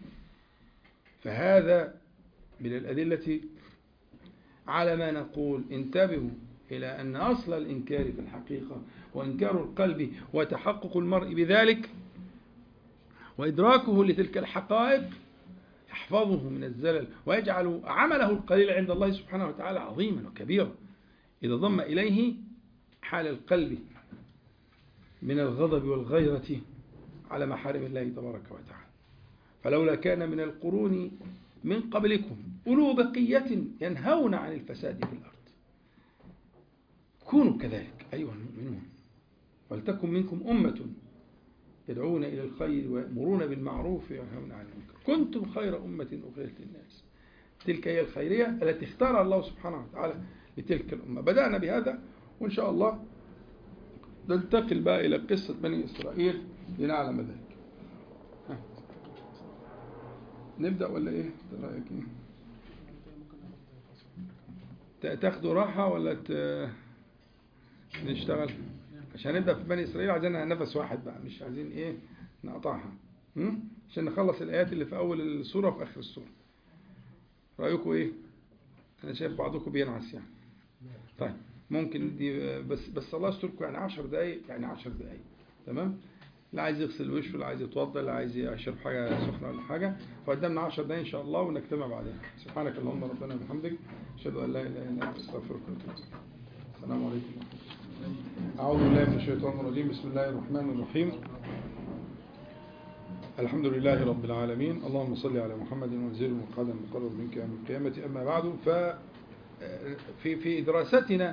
فهذا من الأدلة على ما نقول انتبهوا إلى أن أصل الإنكار في الحقيقة وإنكار القلب وتحقق المرء بذلك وإدراكه لتلك الحقائق يحفظه من الزلل ويجعل عمله القليل عند الله سبحانه وتعالى عظيما وكبيرا إذا ضم إليه حال القلب من الغضب والغيرة على محارم الله تبارك وتعالى فلولا كان من القرون من قبلكم أولو بقية ينهون عن الفساد في الأرض كونوا كذلك أيها المؤمنون ولتكن منكم أمة يدعون إلى الخير ويأمرون بالمعروف وينهون عن المنكر كنتم خير أمة أخرجت للناس تلك هي الخيرية التي اختار الله سبحانه وتعالى لتلك الأمة بدأنا بهذا وإن شاء الله ننتقل بقى إلى قصة بني إسرائيل لنعلم ذلك ها. نبدأ ولا إيه؟ رأيك إيه؟ تاخدوا راحة ولا ت... نشتغل عشان نبدأ في بني إسرائيل عايزينها نفس واحد بقى مش عايزين إيه نقطعها م? عشان نخلص الآيات اللي في أول السورة وفي آخر السورة رأيكم إيه أنا شايف بعضكم بينعس يعني طيب ممكن دي بس بس الله يستركم يعني 10 دقايق يعني 10 دقايق تمام لا عايز يغسل وشه لا عايز يتوضى لا عايز يشرب حاجة سخنة ولا حاجة فقدامنا 10 دقايق إن شاء الله ونجتمع بعدين سبحانك اللهم ربنا وبحمدك أشهد أن لا إله إلا أنت أستغفرك وأتوب إليك السلام عليكم ورحمة الله أعوذ بالله من الشيطان الرجيم بسم الله الرحمن الرحيم الحمد لله رب العالمين اللهم صل على محمد وانزل مقعدا مقرب منك يوم القيامة أما بعد ف في في دراستنا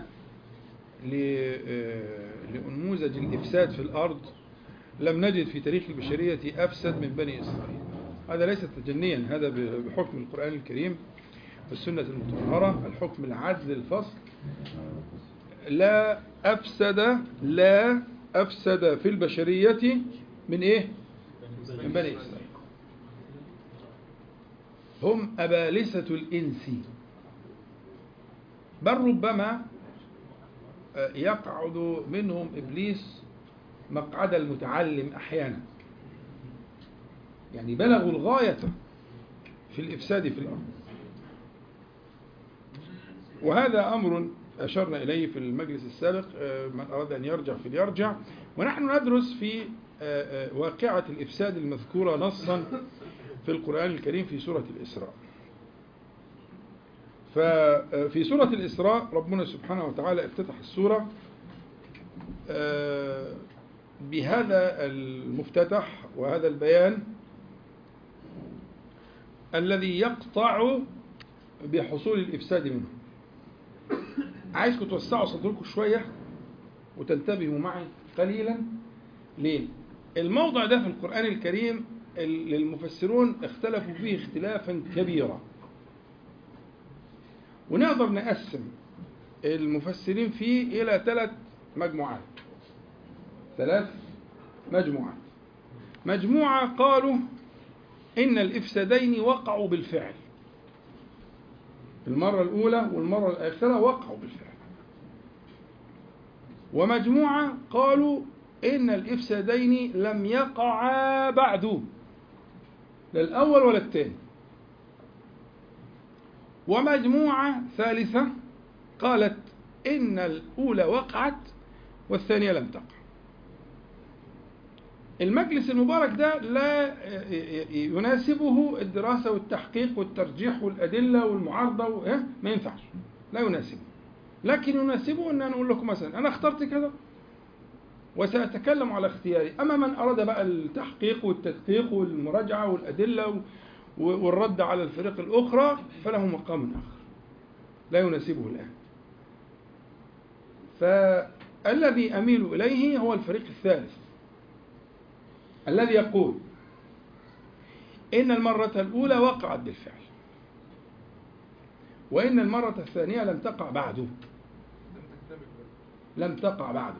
لأنموذج الإفساد في الأرض لم نجد في تاريخ البشرية أفسد من بني إسرائيل هذا ليس تجنيا هذا بحكم القرآن الكريم والسنة المطهرة الحكم العدل الفصل لا أفسد لا أفسد في البشرية من إيه؟ من بني إسرائيل هم أبالسة الإنس بل ربما يقعد منهم إبليس مقعد المتعلم أحيانا يعني بلغوا الغاية في الإفساد في الأرض وهذا أمر أشرنا إليه في المجلس السابق من أراد أن يرجع فليرجع ونحن ندرس في واقعة الإفساد المذكورة نصا في القرآن الكريم في سورة الإسراء ففي سورة الإسراء ربنا سبحانه وتعالى افتتح السورة بهذا المفتتح وهذا البيان الذي يقطع بحصول الإفساد منه عايزكم توسعوا صدركم شوية وتنتبهوا معي قليلا ليه؟ الموضع ده في القرآن الكريم المفسرون اختلفوا فيه اختلافا كبيرا ونقدر نقسم المفسرين فيه إلى ثلاث مجموعات ثلاث مجموعات مجموعة قالوا إن الإفسادين وقعوا بالفعل المرة الأولى والمرة الآخرة وقعوا بالفعل ومجموعة قالوا إن الإفسادين لم يقعا بعد لا الأول ولا الثاني ومجموعة ثالثة قالت إن الأولى وقعت والثانية لم تقع المجلس المبارك ده لا يناسبه الدراسة والتحقيق والترجيح والأدلة والمعارضة ما ينفعش لا يناسبه لكن يناسبه أن نقول لكم مثلا أنا اخترت كذا وسأتكلم على اختياري أما من أراد بقى التحقيق والتدقيق والمراجعة والأدلة و- والرد على الفرق الأخرى فله مقام آخر لا يناسبه الآن فالذي أميل إليه هو الفريق الثالث الذي يقول إن المرة الأولى وقعت بالفعل وإن المرة الثانية لم تقع بعده لم تقع بعده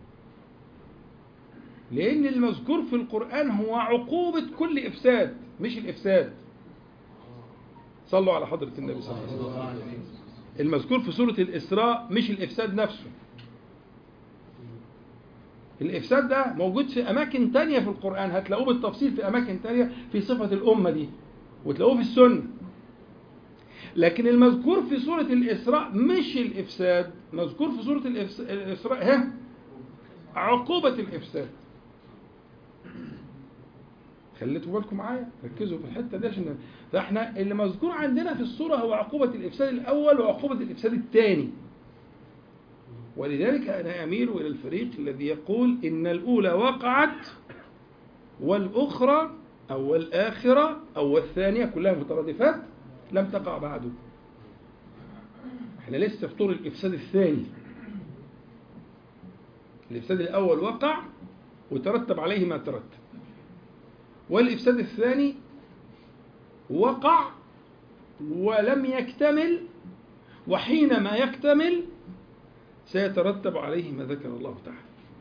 لأن المذكور في القرآن هو عقوبة كل إفساد مش الإفساد صلوا على حضرة النبي صلى الله عليه وسلم المذكور في سورة الإسراء مش الإفساد نفسه الإفساد ده موجود في أماكن تانية في القرآن هتلاقوه بالتفصيل في أماكن تانية في صفة الأمة دي وتلاقوه في السنة لكن المذكور في سورة الإسراء مش الإفساد مذكور في سورة الإفس- الإسراء ها عقوبة الإفساد خليتوا بالكم معايا ركزوا في الحتة دي عشان فاحنا اللي مذكور عندنا في السورة هو عقوبة الإفساد الأول وعقوبة الإفساد الثاني ولذلك أنا أميل إلى الفريق الذي يقول إن الأولى وقعت والأخرى أو الآخرة أو الثانية كلها مترادفات لم تقع بعده احنا لسه في طور الإفساد الثاني الإفساد الأول وقع وترتب عليه ما ترتب والإفساد الثاني وقع ولم يكتمل وحينما يكتمل سيترتب عليه ما ذكر الله تعالى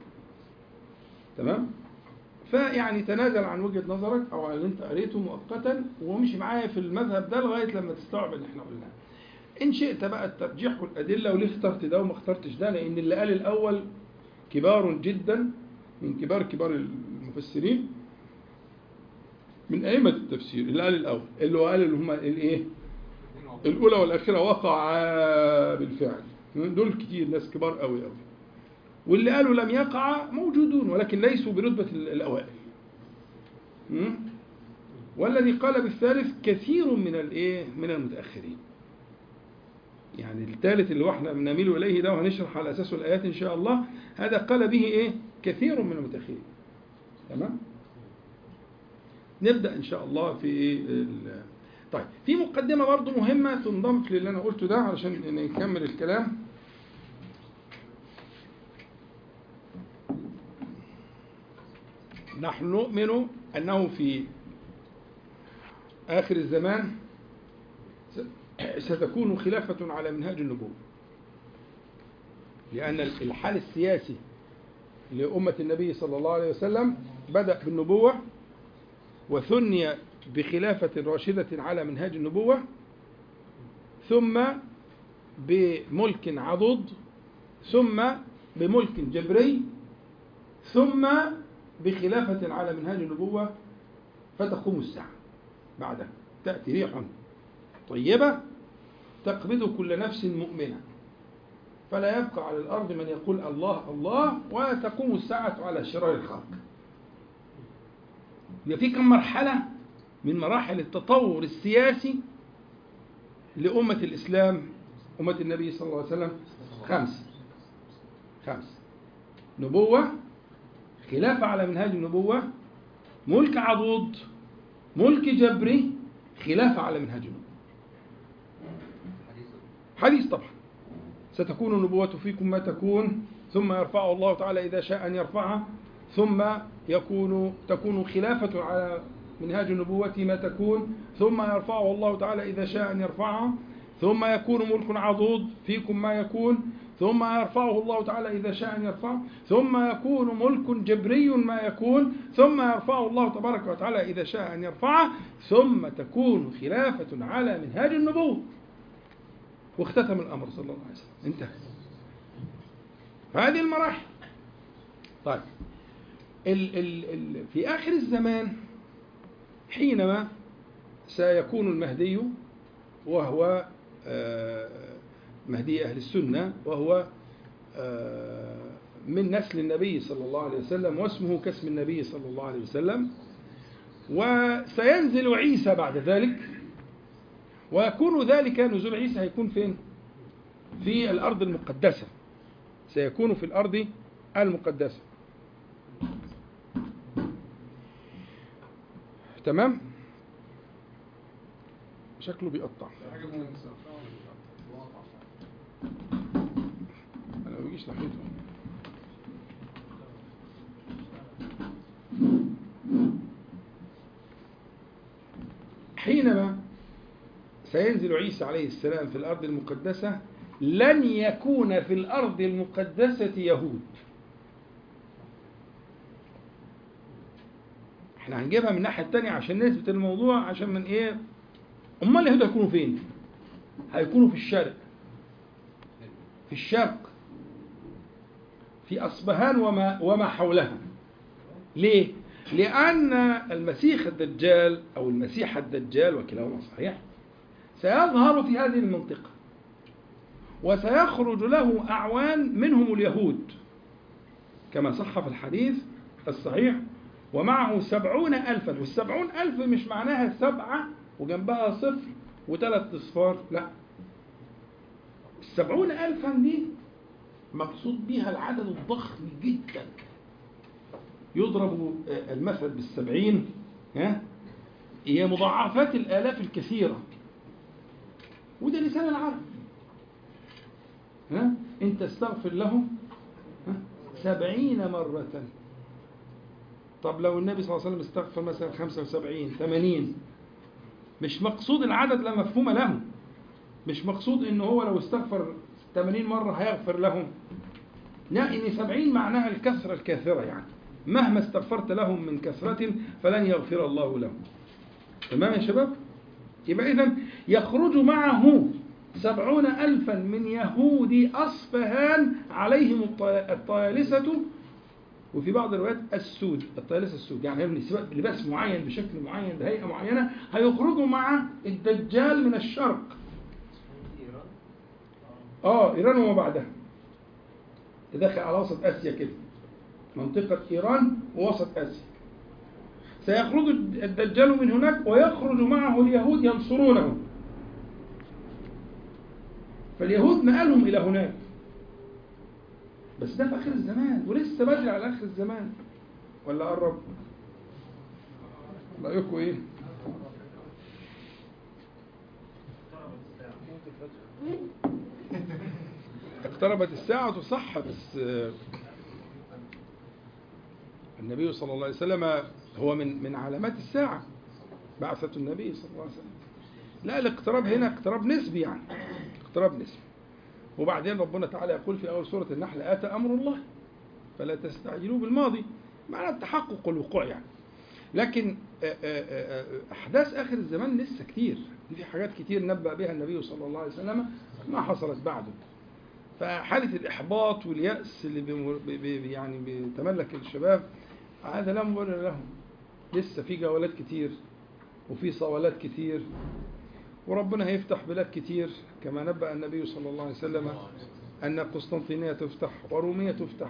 تمام فيعني تنازل عن وجهة نظرك أو عن اللي أنت قريته مؤقتا ومشي معايا في المذهب ده لغاية لما تستوعب اللي احنا قلناه إن شئت بقى الترجيح والأدلة وليه اخترت ده وما اخترتش ده لأن اللي قال الأول كبار جدا من كبار كبار المفسرين من أئمة التفسير اللي قال الأول اللي هو قال اللي هم الإيه؟ الأولى والأخيرة وقع بالفعل دول كتير ناس كبار قوي قوي واللي قالوا لم يقع موجودون ولكن ليسوا برتبة الأوائل م? والذي قال بالثالث كثير من الايه من المتأخرين يعني الثالث اللي احنا بنميل اليه ده وهنشرح على اساسه الايات ان شاء الله هذا قال به ايه كثير من المتأخرين تمام نبدأ ان شاء الله في إيه ال- طيب في مقدمة برضو مهمة تنضم للي انا قلته ده علشان نكمل الكلام نحن نؤمن أنه في آخر الزمان ستكون خلافة على منهاج النبوة لأن الحال السياسي لأمة النبي صلى الله عليه وسلم بدأ بالنبوة وثني بخلافة راشدة على منهاج النبوة ثم بملك عضد ثم بملك جبري ثم بخلافة على منهاج النبوة فتقوم الساعة بعدها تأتي ريح طيبة تقبض كل نفس مؤمنة فلا يبقى على الأرض من يقول الله الله وتقوم الساعة على شرار الخلق يبقى في كم مرحلة من مراحل التطور السياسي لأمة الإسلام أمة النبي صلى الله عليه وسلم خمس خمس نبوة خلافة على منهاج النبوة ملك عضوض ملك جبري خلافة على منهاج النبوة حديث طبعا ستكون النبوة فيكم ما تكون ثم يرفعه الله تعالى إذا شاء أن يرفعها ثم يكون تكون خلافة على منهاج النبوة ما تكون ثم يرفعه الله تعالى إذا شاء أن يرفعها ثم يكون ملك عضوض فيكم ما يكون ثم يرفعه الله تعالى إذا شاء أن يرفعه ثم يكون ملك جبري ما يكون ثم يرفعه الله تبارك وتعالى إذا شاء أن يرفعه ثم تكون خلافة على منهاج النبوة واختتم الأمر صلى الله عليه وسلم انتهى هذه المراحل طيب ال ال ال في آخر الزمان حينما سيكون المهدي وهو آه مهدي أهل السنة وهو آه من نسل النبي صلى الله عليه وسلم واسمه كاسم النبي صلى الله عليه وسلم وسينزل عيسى بعد ذلك ويكون ذلك نزول عيسى هيكون فين؟ في الأرض المقدسة سيكون في الأرض المقدسة تمام شكله بيقطع انا ما بيجيش ناحيته حينما سينزل عيسى عليه السلام في الأرض المقدسة لن يكون في الأرض المقدسة يهود احنا هنجيبها من الناحية التانية عشان نثبت الموضوع عشان من ايه امال اليهود هيكونوا فين هيكونوا في الشرق في الشرق في أصبهان وما, وما حولها ليه؟ لأن المسيح الدجال أو المسيح الدجال وكلاهما صحيح سيظهر في هذه المنطقة وسيخرج له أعوان منهم اليهود كما صح في الحديث الصحيح ومعه سبعون ألفا والسبعون ألف مش معناها سبعة وجنبها صفر وثلاث أصفار لا السبعون ألفا دي مقصود بها العدد الضخم جدا يضرب المثل بالسبعين ها هي مضاعفات الآلاف الكثيرة وده لسان العرب ها انت استغفر لهم ها سبعين مرة طب لو النبي صلى الله عليه وسلم استغفر مثلا خمسة وسبعين ثمانين مش مقصود العدد لا مفهوم له مش مقصود ان هو لو استغفر 80 مرة هيغفر لهم لا ان 70 معناها الكثرة الكاثرة يعني مهما استغفرت لهم من كثرة فلن يغفر الله لهم تمام يا شباب يبقى إذا يخرج معه سبعون ألفا من يهود أصفهان عليهم الطيالسة وفي بعض الروايات السود الطيالسة السود يعني هم لباس معين بشكل معين بهيئة معينة هيخرجوا مع الدجال من الشرق اه ايران وما بعدها تدخل على وسط اسيا كده منطقة ايران ووسط اسيا سيخرج الدجال من هناك ويخرج معه اليهود ينصرونه فاليهود نقلهم الى هناك بس ده في اخر الزمان ولسه بدري على اخر الزمان ولا قرب رايكم ايه اقتربت الساعة صح بس النبي صلى الله عليه وسلم هو من من علامات الساعة بعثة النبي صلى الله عليه وسلم لا الاقتراب هنا اقتراب نسبي يعني اقتراب نسبي وبعدين ربنا تعالى يقول في أول سورة النحل آتى أمر الله فلا تستعجلوا بالماضي معنى التحقق والوقوع يعني لكن أحداث آخر الزمان لسه كتير في حاجات كتير نبأ بها النبي صلى الله عليه وسلم ما حصلت بعده فحالة الإحباط واليأس اللي بي بي يعني بيتملك الشباب هذا لا مبرر لهم لسه في جولات كتير وفي صوالات كتير وربنا هيفتح بلاد كتير كما نبأ النبي صلى الله عليه وسلم أن قسطنطينية تفتح ورومية تفتح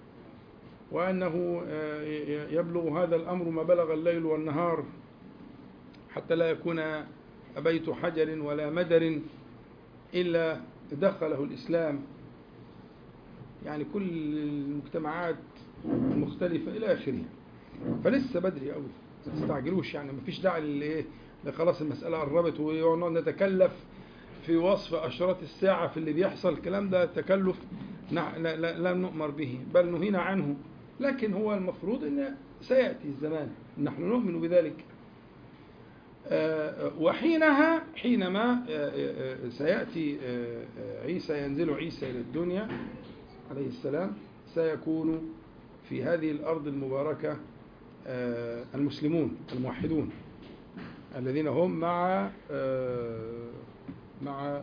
وأنه يبلغ هذا الأمر ما بلغ الليل والنهار حتى لا يكون بيت حجر ولا مدر إلا دخله الإسلام يعني كل المجتمعات المختلفة إلى آخره فلسه بدري قوي ما تستعجلوش يعني ما فيش داعي لإيه خلاص المسألة قربت ونقعد نتكلف في وصف أشراط الساعة في اللي بيحصل الكلام ده تكلف لم نؤمر به بل نهينا عنه لكن هو المفروض أن سيأتي الزمان نحن نؤمن بذلك وحينها حينما سيأتي عيسى ينزل عيسى إلى الدنيا عليه السلام سيكون في هذه الأرض المباركة المسلمون الموحدون الذين هم مع مع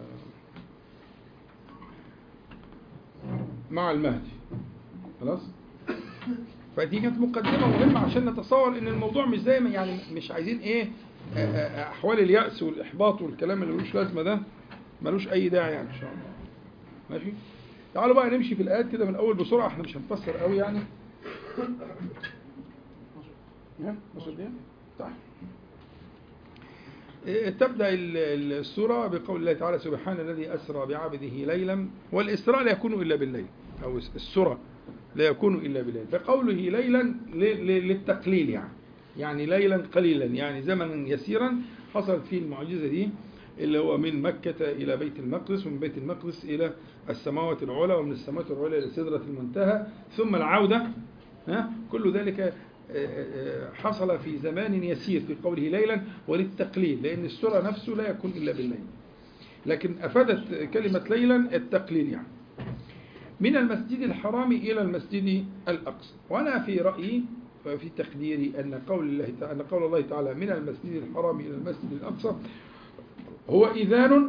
مع المهدي خلاص فدي كانت مقدمة مهمة عشان نتصور ان الموضوع مش زي ما يعني مش عايزين ايه احوال اليأس والاحباط والكلام اللي ملوش لازمة ده ملوش اي داعي يعني ان شاء الله ماشي تعالوا بقى نمشي في الايات كده من الاول بسرعة احنا مش هنفسر قوي يعني ها 12 دقيقة طيب تبدأ ال- ال- السورة بقول الله تعالى سبحان الذي أسرى بعبده ليلا والإسراء لا يكون إلا بالليل أو السورة لا يكون إلا بالليل فقوله ليلا ل- ل- للتقليل يعني يعني ليلا قليلا يعني زمنا يسيرا حصلت فيه المعجزة دي اللي هو من مكة إلى بيت المقدس ومن بيت المقدس إلى السماوات العلى ومن السماوات العلى إلى سدرة المنتهى ثم العودة ها كل ذلك آه، آه، حصل في زمان يسير في قوله ليلا وللتقليل لأن السورة نفسه لا يكون إلا بالليل لكن أفادت كلمة ليلا التقليل يعني من المسجد الحرام إلى المسجد الأقصى وأنا في رأيي وفي تقديري أن قول الله تعالى أن قول الله تعالى من المسجد الحرام إلى المسجد الأقصى هو إذان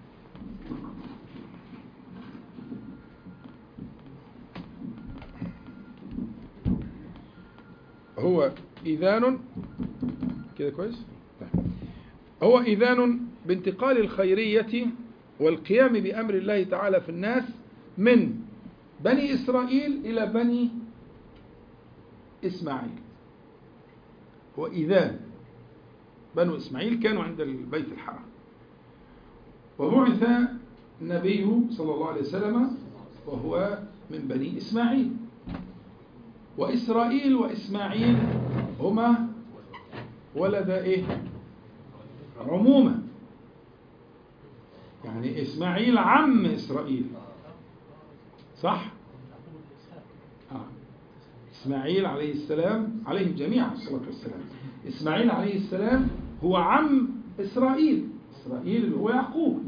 هو إذان كده كويس طيب. هو إذان بانتقال الخيرية والقيام بأمر الله تعالى في الناس من بني إسرائيل إلى بني إسماعيل هو إذان بنو إسماعيل كانوا عند البيت الحرام وبعث النبي صلى الله عليه وسلم وهو من بني إسماعيل وإسرائيل وإسماعيل هما ولد إيه عمومة يعني إسماعيل عم إسرائيل صح آه. إسماعيل عليه السلام عليهم جميعا الصلاة والسلام إسماعيل عليه السلام هو عم إسرائيل إسرائيل اللي هو يعقوب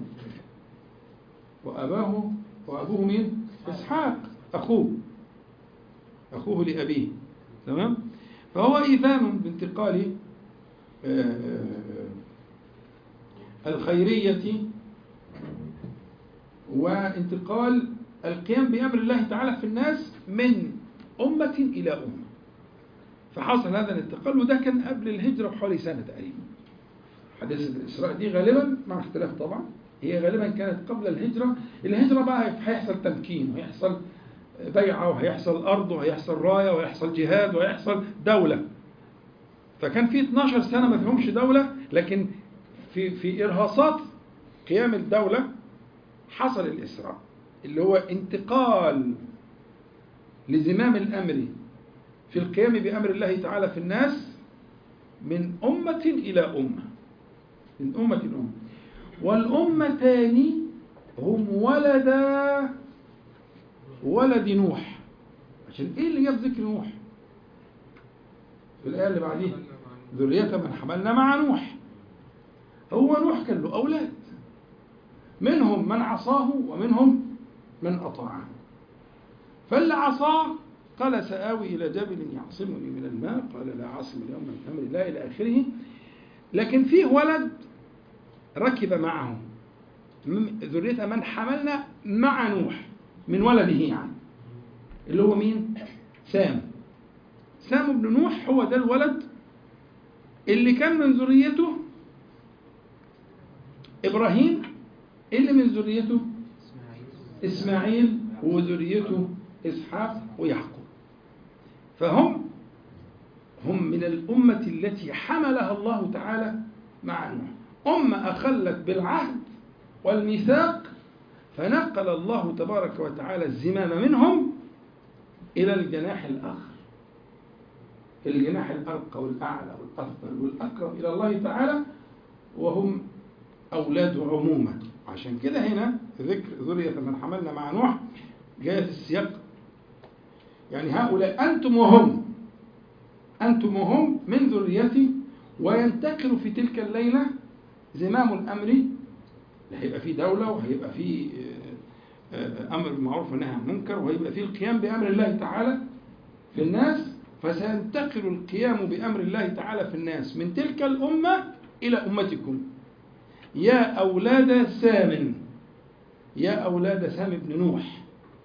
وأباه وأبوه مين؟ إسحاق أخوه أخوه لأبيه تمام؟ فهو إيثان بانتقال آه، الخيرية وانتقال القيام بأمر الله تعالى في الناس من أمة إلى أمة فحصل هذا الانتقال وده كان قبل الهجرة بحوالي سنة تقريبا حديث الإسراء دي غالبا مع اختلاف طبعا هي غالبا كانت قبل الهجرة الهجرة بقى هيحصل تمكين وهيحصل بيعة وهيحصل أرض وهيحصل راية وهيحصل جهاد وهيحصل دولة فكان في 12 سنة ما فيهمش دولة لكن في في إرهاصات قيام الدولة حصل الإسراء اللي هو انتقال لزمام الأمر في القيام بأمر الله تعالى في الناس من أمة إلى أمة من أمة إلى أمة والأمتان هم ولدا ولد نوح عشان إيه اللي جاب ذكر نوح في الآية اللي بعديها ذرية من حملنا مع نوح هو نوح كان له أولاد منهم من عصاه ومنهم من أطاعه فاللي عصاه قال سآوي إلى جبل يعصمني من الماء قال لا عاصم اليوم من أمر الله إلى آخره لكن فيه ولد ركب معه من- ذرية من حملنا مع نوح من ولده يعني اللي هو مين؟ سام سام بن نوح هو ده الولد اللي كان من ذريته إبراهيم اللي من ذريته إسماعيل وذريته إسحاق ويعقوب فهم هم من الأمة التي حملها الله تعالى مع نوح أمة أخلت بالعهد والميثاق فنقل الله تبارك وتعالى الزمام منهم إلى الجناح الآخر الجناح الأرقى والأعلى والأفضل والأقرب إلى الله تعالى وهم أولاد عموما عشان كده هنا ذكر ذرية من حملنا مع نوح جاء في السياق يعني هؤلاء أنتم وهم أنتم وهم من ذريتي وينتقل في تلك الليلة زمام الأمر هيبقى في دولة وهيبقى في آه، آه، أمر بالمعروف والنهي عن المنكر وهيبقى في القيام بأمر الله تعالى في الناس فسينتقل القيام بأمر الله تعالى في الناس من تلك الأمة إلى أمتكم يا أولاد سام يا أولاد سام بن نوح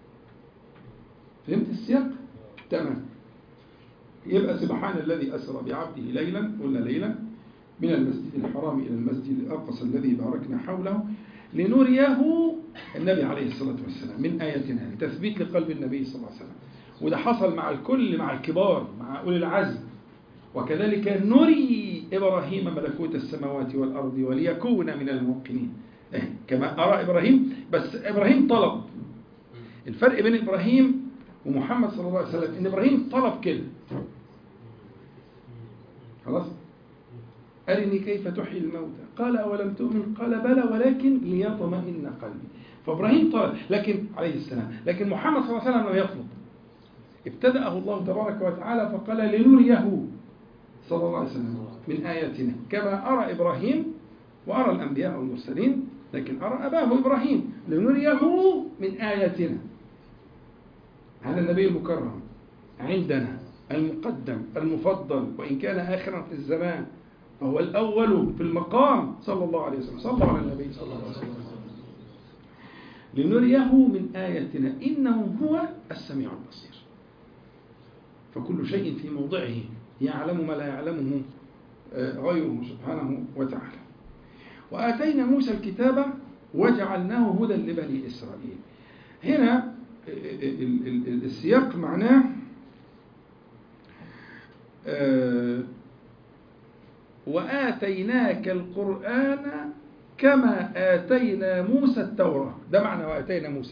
فهمت السياق؟ تمام يبقى سبحان الذي أسرى بعبده ليلا قلنا ليلا من المسجد الحرام إلى المسجد الأقصى الذي باركنا حوله لنريه النبي عليه الصلاة والسلام من آياتنا تثبيت لقلب النبي صلى الله عليه وسلم وده حصل مع الكل مع الكبار مع أولي العزم وكذلك نري إبراهيم ملكوت السماوات والأرض وليكون من الموقنين إيه، كما أرى إبراهيم بس إبراهيم طلب الفرق بين إبراهيم ومحمد صلى الله عليه وسلم إن إبراهيم طلب كده خلاص أرني كيف تحيي الموتى قال أولم تؤمن قال بلى ولكن ليطمئن قلبي فإبراهيم طلب لكن عليه السلام لكن محمد صلى الله عليه وسلم لم يطلب ابتدأه الله تبارك وتعالى فقال لنريه صلى الله عليه وسلم من آياتنا كما أرى إبراهيم وأرى الأنبياء والمرسلين لكن أرى أباه إبراهيم لنريه من آياتنا هذا النبي المكرم عندنا المقدم المفضل وإن كان آخرا في الزمان فهو الأول في المقام صلى الله عليه وسلم صلى الله على النبي صلى الله عليه وسلم لنريه من آياتنا إنه هو السميع البصير فكل شيء في موضعه يعلم ما لا يعلمه غيره سبحانه وتعالى وآتينا موسى الكتاب وجعلناه هدى لبني إسرائيل هنا السياق معناه وآتيناك القرآن كما آتينا موسى التوراة ده معنى وآتينا موسى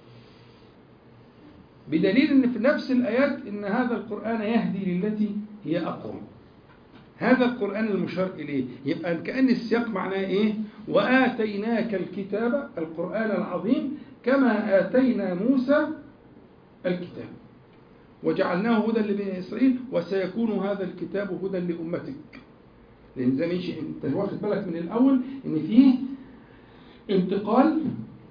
بدليل ان في نفس الآيات ان هذا القرآن يهدي للتي هي أقوم هذا القرآن المشار إليه يبقى كأن السياق معناه إيه وآتيناك الكتاب القرآن العظيم كما آتينا موسى الكتاب وجعلناه هدى لبني إسرائيل وسيكون هذا الكتاب هدى لأمتك لأن زي ما يجي أنت واخد بالك من الأول إن فيه انتقال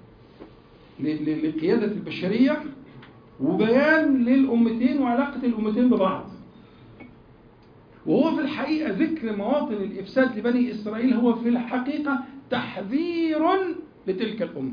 لقيادة البشرية وبيان للأمتين وعلاقة الأمتين ببعض وهو في الحقيقة ذكر مواطن الإفساد لبني إسرائيل هو في الحقيقة تحذير لتلك الأمة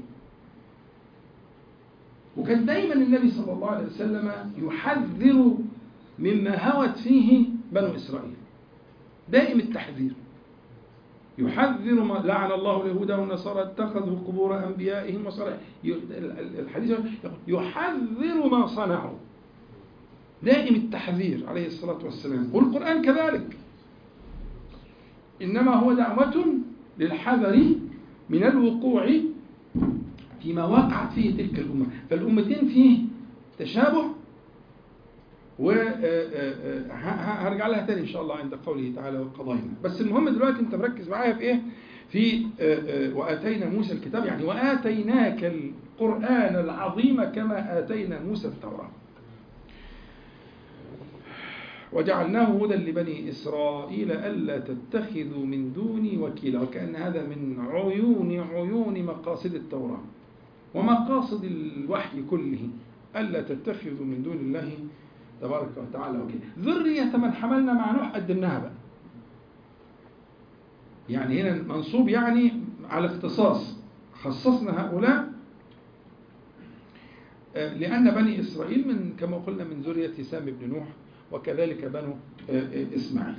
وكان دايما النبي صلى الله عليه وسلم يحذر مما هوت فيه بنو إسرائيل دائم التحذير يحذر ما لعن الله اليهود والنصارى اتخذوا قبور انبيائهم وصالح الحديث يحذر ما صنعوا دائم التحذير عليه الصلاه والسلام والقران كذلك انما هو دعوه للحذر من الوقوع فيما وقعت فيه تلك الامه فالامتين فيه تشابه وهرجع لها تاني ان شاء الله عند قوله تعالى وقضينا بس المهم دلوقتي انت مركز معايا في ايه في واتينا موسى الكتاب يعني واتيناك القران العظيم كما اتينا موسى التوراه وجعلناه هدى لبني إسرائيل ألا تتخذوا من دوني وكيلا وكأن هذا من عيون عيون مقاصد التوراة ومقاصد الوحي كله ألا تتخذوا من دون الله تبارك وتعالى وكيلا ذرية من حملنا مع نوح قدمناها بقى يعني هنا منصوب يعني على اختصاص خصصنا هؤلاء لأن بني إسرائيل من كما قلنا من ذرية سام بن نوح وكذلك بنو إسماعيل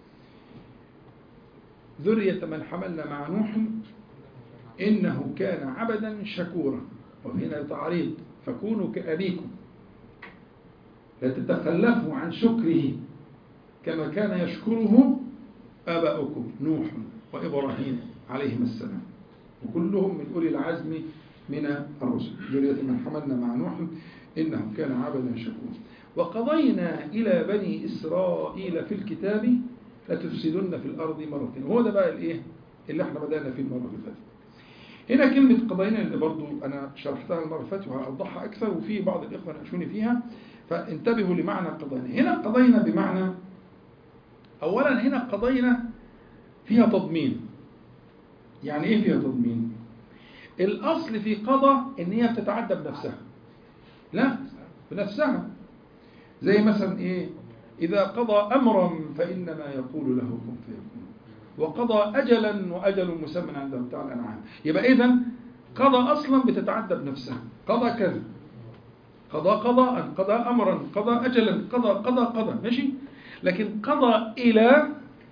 ذرية من حملنا مع نوح إنه كان عبدا شكورا وهنا تعريض فكونوا كأبيكم لا تتخلفوا عن شكره كما كان يشكره آباؤكم نوح وإبراهيم عليهما السلام وكلهم من أولي العزم من الرسل ذرية من حملنا مع نوح إنه كان عبدا شكورا وقضينا إلى بني إسرائيل في الكتاب لتفسدن في الأرض مرتين وهو ده بقى الإيه اللي احنا بدأنا فيه المرة اللي فاتت هنا كلمة قضينا اللي برضو أنا شرحتها المرة اللي فاتت وهوضحها أكثر وفي بعض الإخوة ناقشوني فيها فانتبهوا لمعنى قضينا هنا قضينا بمعنى أولا هنا قضينا فيها تضمين يعني إيه فيها تضمين الأصل في قضى إن هي بتتعدى بنفسها لا بنفسها زي مثلا إيه إذا قضى أمرا فإنما يقول له كن فيكون وقضى أجلا وأجل مسمى عند بتاع الأنعام يبقى إذا قضى أصلا بتتعدى بنفسها قضى كذا قضى قضاء قضى أمرا قضى أجلا قضى قضى قضى ماشي لكن قضى إلى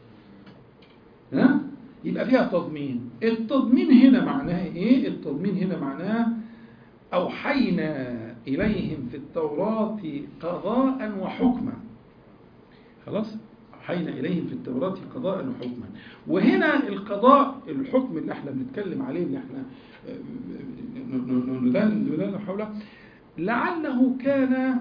ها يبقى فيها تضمين التضمين هنا معناه إيه التضمين هنا معناه أوحينا إليهم في التوراة قضاء وحكما خلاص أوحينا إليهم في التوراة قضاء وحكما وهنا القضاء الحكم اللي احنا بنتكلم عليه اللي احنا ندان حوله لعله كان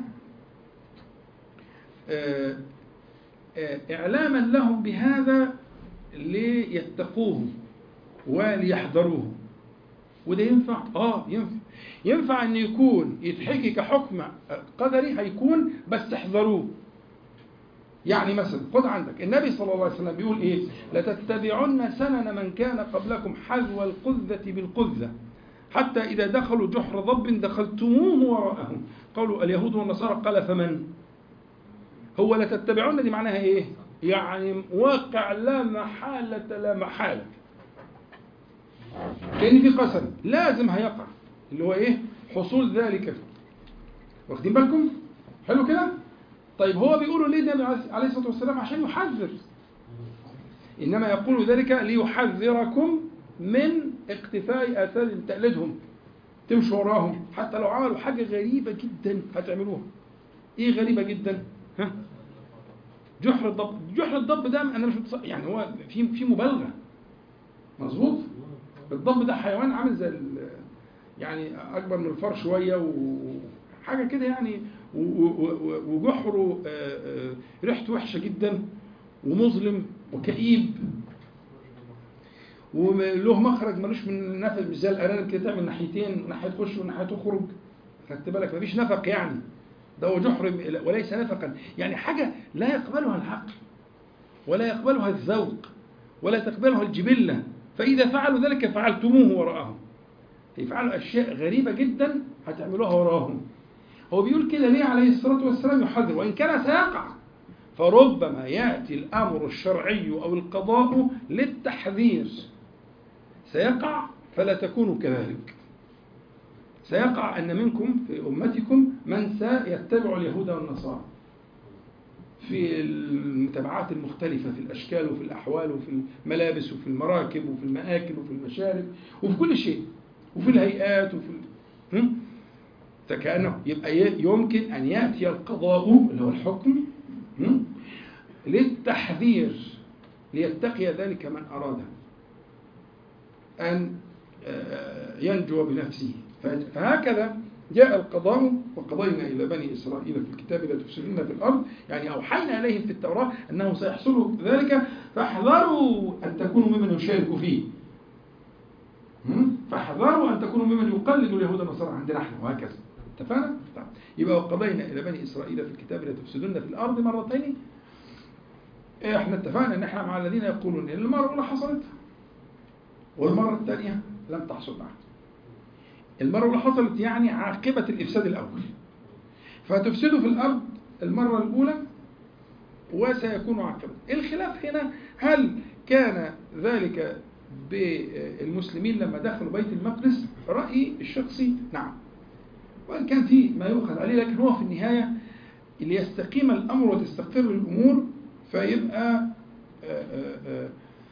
آه، آه، إعلاما لهم بهذا ليتقوه وليحذروه وده ينفع؟ اه ينفع ينفع ان يكون يتحكي كحكم قدري هيكون بس احذروه يعني مثلا خد عندك النبي صلى الله عليه وسلم بيقول ايه لتتبعن سنن من كان قبلكم حذو القذة بالقذة حتى إذا دخلوا جحر ضب دخلتموه وراءهم قالوا اليهود والنصارى قال فمن هو لتتبعن دي معناها ايه يعني واقع لا محالة لا محالة كأن في قسم لازم هيقع اللي هو ايه حصول ذلك واخدين بالكم حلو كده طيب هو بيقولوا ليه النبي عليه الصلاة والسلام عشان يحذر إنما يقول ذلك ليحذركم من اقتفاء آثار تقليدهم تمشوا وراهم حتى لو عملوا حاجة غريبة جدا هتعملوها ايه غريبة جدا ها جحر الضب جحر الضب ده انا مش متص... يعني هو في في مبالغه مظبوط الضب ده حيوان عامل زي ال... يعني اكبر من الفار شويه وحاجه كده يعني و... و... وجحره آه، آه، ريحته وحشه جدا ومظلم وكئيب وله مخرج ملوش من نفق مش زي الارانب كده تعمل ناحيتين ناحيه تخش وناحيه تخرج خدت بالك مفيش نفق يعني ده هو جحر وليس نفقا يعني حاجة لا يقبلها العقل ولا يقبلها الذوق ولا تقبلها الجبلة فإذا فعلوا ذلك فعلتموه وراءهم يفعلوا أشياء غريبة جدا هتعملوها وراهم هو بيقول كده ليه عليه الصلاة والسلام يحذر وإن كان سيقع فربما يأتي الأمر الشرعي أو القضاء للتحذير سيقع فلا تكونوا كذلك سيقع أن منكم في أمتكم من سيتبع اليهود والنصارى في المتابعات المختلفة في الأشكال وفي الأحوال وفي الملابس وفي المراكب وفي المآكل وفي المشارب وفي كل شيء وفي الهيئات وفي هم؟ فكأنه يبقى يمكن أن يأتي القضاء اللي هو الحكم هم؟ للتحذير ليتقي ذلك من أراد أن ينجو بنفسه فهكذا جاء القضاء وقضينا إلى بني إسرائيل في الكتاب لا تفسدن في الأرض يعني أوحينا إليهم في التوراة أنه سيحصل ذلك فاحذروا أن تكونوا ممن يشارك فيه فاحذروا أن تكونوا ممن يقلد اليهود والنصارى عندنا احنا وهكذا اتفقنا؟ طيب يبقى وقضينا إلى بني إسرائيل في الكتاب لا تفسدن في الأرض مرتين احنا اتفقنا ان احنا مع الذين يقولون ان المرة الأولى حصلت والمرة الثانية لم تحصل معها المرة الأولى حصلت يعني عاقبة الإفساد الأول فتفسدوا في الأرض المرة الأولى وسيكون عاقبة الخلاف هنا هل كان ذلك بالمسلمين لما دخلوا بيت المقدس رأيي الشخصي نعم وإن كان في ما يؤخذ عليه لكن هو في النهاية اللي يستقيم الأمر وتستقر الأمور فيبقى آآ آآ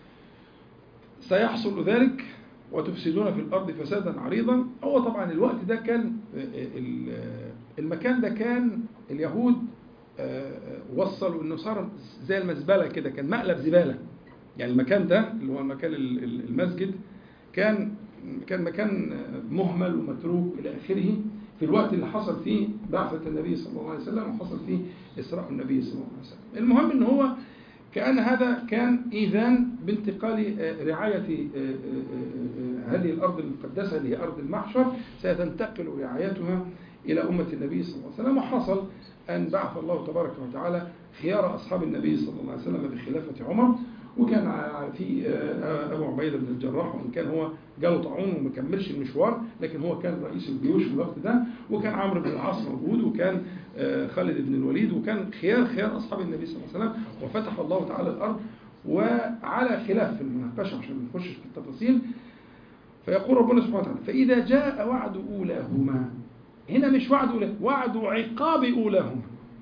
سيحصل ذلك وتفسدون في الأرض فسادا عريضا هو طبعا الوقت ده كان المكان ده كان اليهود وصلوا انه صار زي المزبله كده كان مقلب زباله يعني المكان ده اللي هو مكان المسجد كان كان مكان مهمل ومتروك الى اخره في الوقت اللي حصل فيه بعثة النبي صلى الله عليه وسلم وحصل فيه إسراء النبي صلى الله عليه وسلم المهم ان هو كأن هذا كان إيذان بانتقال رعاية هذه الأرض المقدسة اللي هي أرض المحشر ستنتقل رعايتها إلى أمة النبي صلى الله عليه وسلم وحصل أن بعث الله تبارك وتعالى خيار أصحاب النبي صلى الله عليه وسلم بخلافة عمر وكان في أبو عبيدة بن الجراح وإن كان هو جاله طاعون وما كملش المشوار لكن هو كان رئيس الجيوش في الوقت ده وكان عمرو بن العاص موجود وكان خالد بن الوليد وكان خيار خيار أصحاب النبي صلى الله عليه وسلم وفتح الله تعالى الأرض وعلى خلاف في المناقشة عشان ما نخشش في التفاصيل فيقول ربنا سبحانه وتعالى فإذا جاء وعد أولاهما هنا مش وعد أولاهما وعد عقاب أولاهما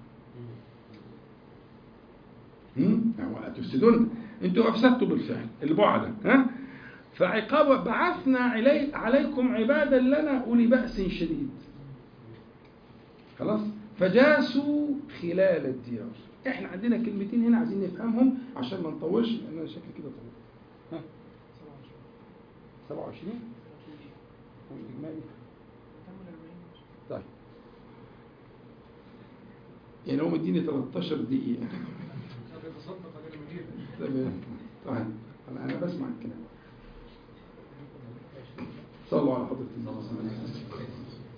تفسدون انتوا افسدتوا بالفعل البعد ها فعقاب بعثنا علي عليكم عبادا لنا اولي باس شديد خلاص فجاسوا خلال الديار احنا عندنا كلمتين هنا عايزين نفهمهم عشان ما نطولش لان انا شكلي كده طويل ها 27 والاجمالي طيب يعني هو مديني 13 دقيقة تمام طيب انا انا بسمع الكلام صلوا على حضرة النبي صلى الله عليه وسلم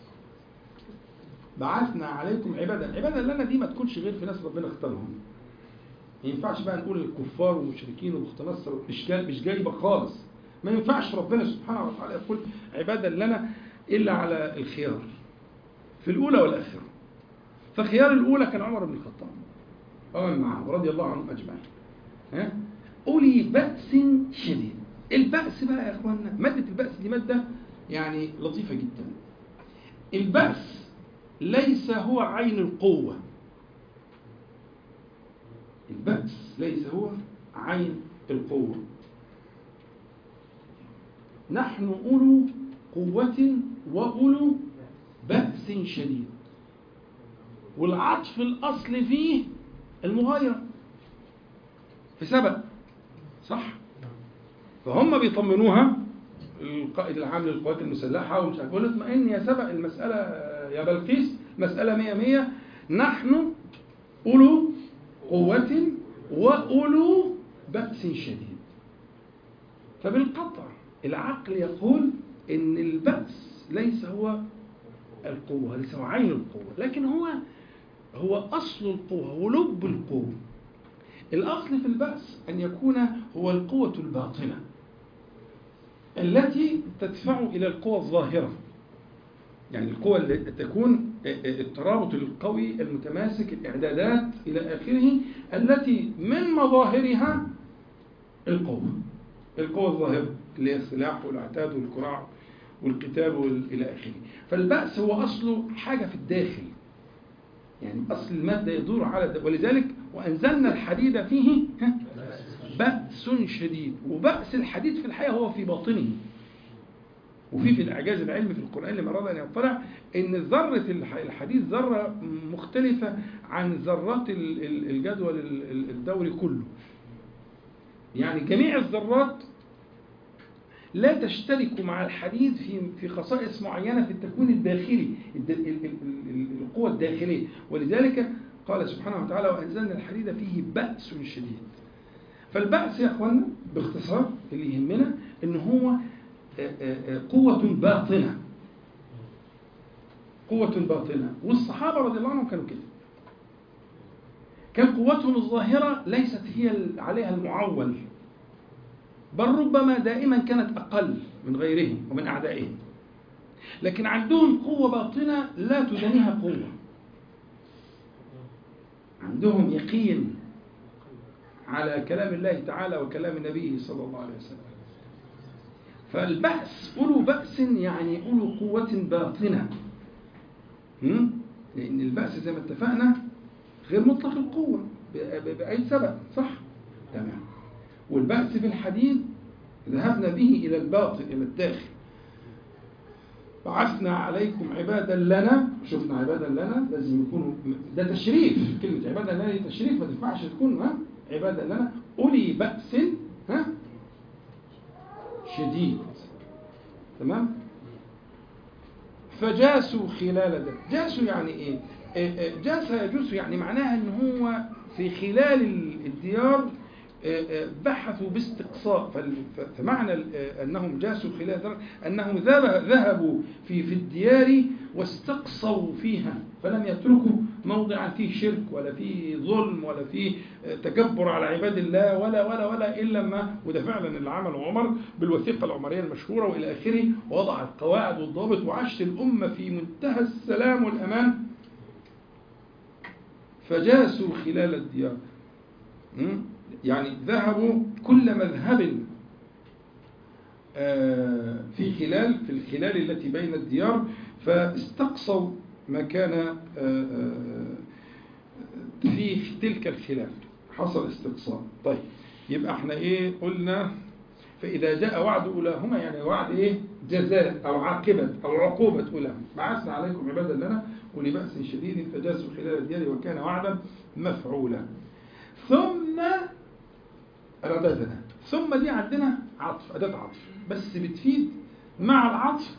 بعثنا عليكم عبادا العبادة اللي انا دي ما تكونش غير في ناس ربنا اختارهم ما ينفعش بقى نقول الكفار والمشركين وبخت نصر مش جاي مش جايبه خالص ما ينفعش ربنا سبحانه وتعالى يقول عبادا لنا الا على الخيار في الاولى والاخره فخيار الاولى كان عمر بن الخطاب ومن معه رضي الله عنهم اجمعين ها اولي باس شديد البأس بقى يا اخوانا ماده البأس دي ماده يعني لطيفه جدا البأس ليس هو عين القوه البأس ليس هو عين القوة نحن أولو قوة وأولو بأس شديد والعطف الأصل فيه المغايرة في سبق صح فهم بيطمنوها القائد العام للقوات المسلحة ومش عارف يقول اطمئن يا سبق المسألة يا بلقيس مسألة مية مية نحن أولو قوة وأولو بأس شديد فبالقطع العقل يقول إن البأس ليس هو القوة ليس هو عين القوة لكن هو هو أصل القوة هو لب القوة الأصل في البأس أن يكون هو القوة الباطنة التي تدفع إلى القوة الظاهرة يعني القوة اللي تكون الترابط القوي المتماسك الإعدادات إلى آخره التي من مظاهرها القوة القوة الظاهرة اللي هي السلاح والعتاد والكراع والقتال إلى آخره فالبأس هو أصله حاجة في الداخل يعني أصل المادة يدور على ولذلك وأنزلنا الحديد فيه بأس شديد وبأس الحديد في الحقيقة هو في باطنه وفي في الإعجاز العلمي في القرآن لما أراد أن يطلع إن ذرة الحديد ذرة مختلفة عن ذرات الجدول الدوري كله يعني جميع الذرات لا تشترك مع الحديد في في خصائص معينة في التكوين الداخلي القوة الداخلية ولذلك قال سبحانه وتعالى وأنزلنا الحديد فيه بأس شديد فالبأس يا أخوانا باختصار اللي يهمنا إن هو قوة باطنة قوة باطنة والصحابة رضي الله عنهم كانوا كده كان قوتهم الظاهرة ليست هي عليها المعول بل ربما دائما كانت أقل من غيرهم ومن أعدائهم لكن عندهم قوة باطنة لا تدانيها قوة عندهم يقين على كلام الله تعالى وكلام النبي صلى الله عليه وسلم فالبأس أولو بأس يعني أولو قوة باطنة لأن البأس زي ما اتفقنا غير مطلق القوة بأي سبب صح؟ تمام والبأس في الحديد ذهبنا به إلى الباطن إلى الداخل بعثنا عليكم عبادا لنا شفنا عبادا لنا لازم يكونوا ده تشريف كلمة عبادا لنا دي تشريف ما تنفعش تكون ها عبادا لنا أولي بأس ها شديد تمام فجاسوا خلال ده جاسوا يعني ايه جاس يجوس يعني معناها ان هو في خلال الديار بحثوا باستقصاء فمعنى انهم جاسوا خلال ذلك انهم ذهبوا في في الديار واستقصوا فيها فلم يتركوا موضعا فيه شرك ولا فيه ظلم ولا فيه تكبر على عباد الله ولا ولا ولا الا ما وده فعلا اللي عمله عمر بالوثيقه العمريه المشهوره والى اخره ووضع القواعد والضوابط وعاشت الامه في منتهى السلام والامان فجاسوا خلال الديار يعني ذهبوا كل مذهب في خلال في الخلال التي بين الديار فاستقصوا ما كان في تلك الخلاف حصل استقصاء طيب يبقى احنا ايه قلنا فإذا جاء وعد أولاهما يعني وعد إيه جزاء أو عاقبة أو عقوبة أولاهما بعثنا عليكم عبادا لنا ولبأس شديد فجاسوا خلال الديار وكان وعدا مفعولا ثم رددنا ثم دي عندنا عطف أداة عطف بس بتفيد مع العطف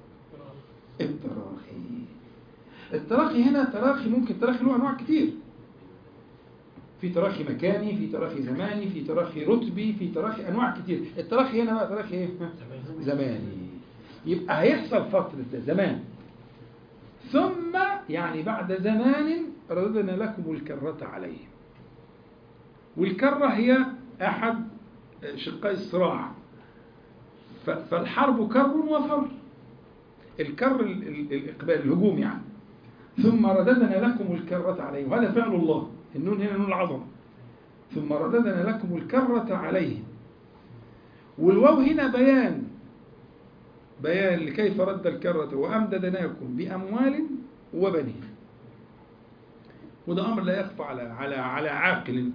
التراخي التراخي هنا تراخي ممكن تراخي له أنواع كتير في تراخي مكاني في تراخي زماني في تراخي رتبي في تراخي أنواع كتير التراخي هنا بقى تراخي إيه؟ زماني يبقى هيحصل فترة زمان ثم يعني بعد زمان رددنا لكم الكرة عليه والكرة هي أحد شقي الصراع ف- فالحرب كر وفر الكر ال- ال- الإقبال الهجوم يعني ثم رددنا لكم الكرة عليه وهذا فعل الله النون هنا نون العظمة ثم رددنا لكم الكرة عليه والواو هنا بيان بيان لكيف رد الكرة وأمددناكم بأموال وبنين وده أمر لا يخفى على على على عاقل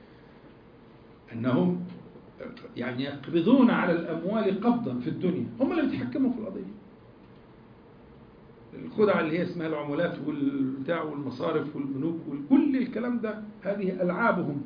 أنهم يعني يقبضون على الأموال قبضا في الدنيا هم اللي بيتحكموا في القضية الخدعة اللي هي اسمها العمولات والبتاع والمصارف والبنوك وكل الكلام ده هذه ألعابهم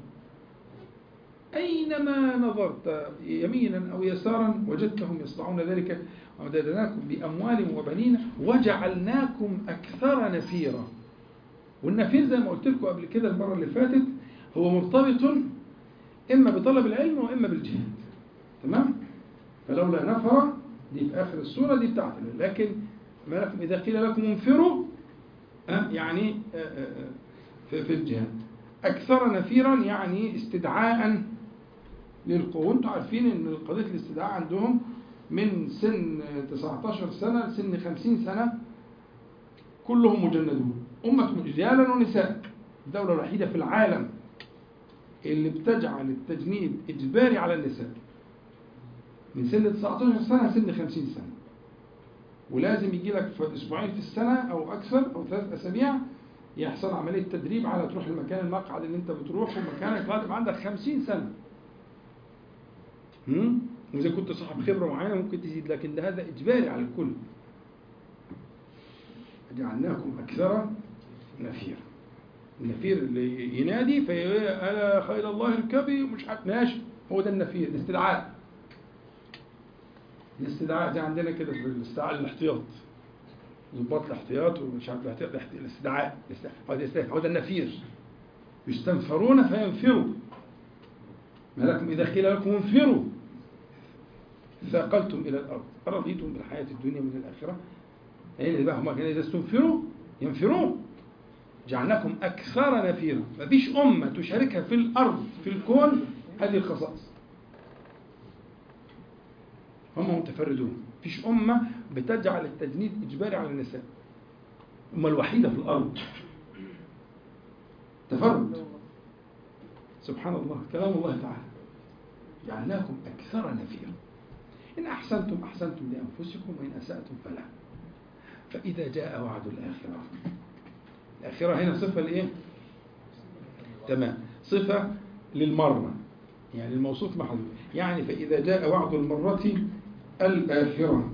أينما نظرت يمينا أو يسارا وجدتهم يصنعون ذلك ومددناكم بأموال وبنين وجعلناكم أكثر نفيرا والنفير زي ما قلت لكم قبل كده المرة اللي فاتت هو مرتبط إما بطلب العلم وإما بالجهاد تمام فلولا نفر دي في آخر السورة دي بتاعت لكن ما لكم إذا قيل لكم انفروا آه، يعني آه، آه، آه، في في الجهاد أكثر نفيرا يعني استدعاء للقوة وانتم عارفين ان قضية الاستدعاء عندهم من سن 19 سنة لسن 50 سنة كلهم مجندون أمة رجالا ونساء الدولة الوحيدة في العالم اللي بتجعل التجنيد إجباري على النساء من سن 19 سنة لسن 50 سنة ولازم يجي لك في أسبوعين في السنة أو أكثر أو ثلاث أسابيع يحصل عملية تدريب على تروح المكان المقعد اللي أنت بتروحه مكانك لغاية ما عندك 50 سنة هم؟ وإذا كنت صاحب خبرة معينة ممكن تزيد لكن ده هذا إجباري على الكل جعلناكم أكثر نفيرا النفير اللي ينادي في ألا خير الله اركبي ومش عارف ماشي هو ده النفير الاستدعاء الاستدعاء زي عندنا كده في الاستدعاء الاحتياط ضباط الاحتياط ومش عارف الاحتياط الاستدعاء الاستدعاء هو ده الاستدعاء هو ده النفير يستنفرون فينفروا ما لكم إذا قيل لكم انفروا ثاقلتم إلى الأرض أرضيتم بالحياة الدنيا من الآخرة يعني بقى هم كانوا إذا استنفروا ينفرون جعلناكم أكثر نفيرا مفيش أمة تشاركها في الأرض في الكون هذه الخصائص هم متفردون مفيش أمة بتجعل التجنيد إجباري على النساء الأمة الوحيدة في الأرض تفرد سبحان الله كلام الله تعالى جعلناكم أكثر نفيرا إن أحسنتم أحسنتم لأنفسكم وإن أسأتم فلا فإذا جاء وعد الآخرة الآخرة هنا صفة لإيه؟ تمام صفة للمرة يعني الموصوف محذوف يعني فإذا جاء وعد المرة الآخرة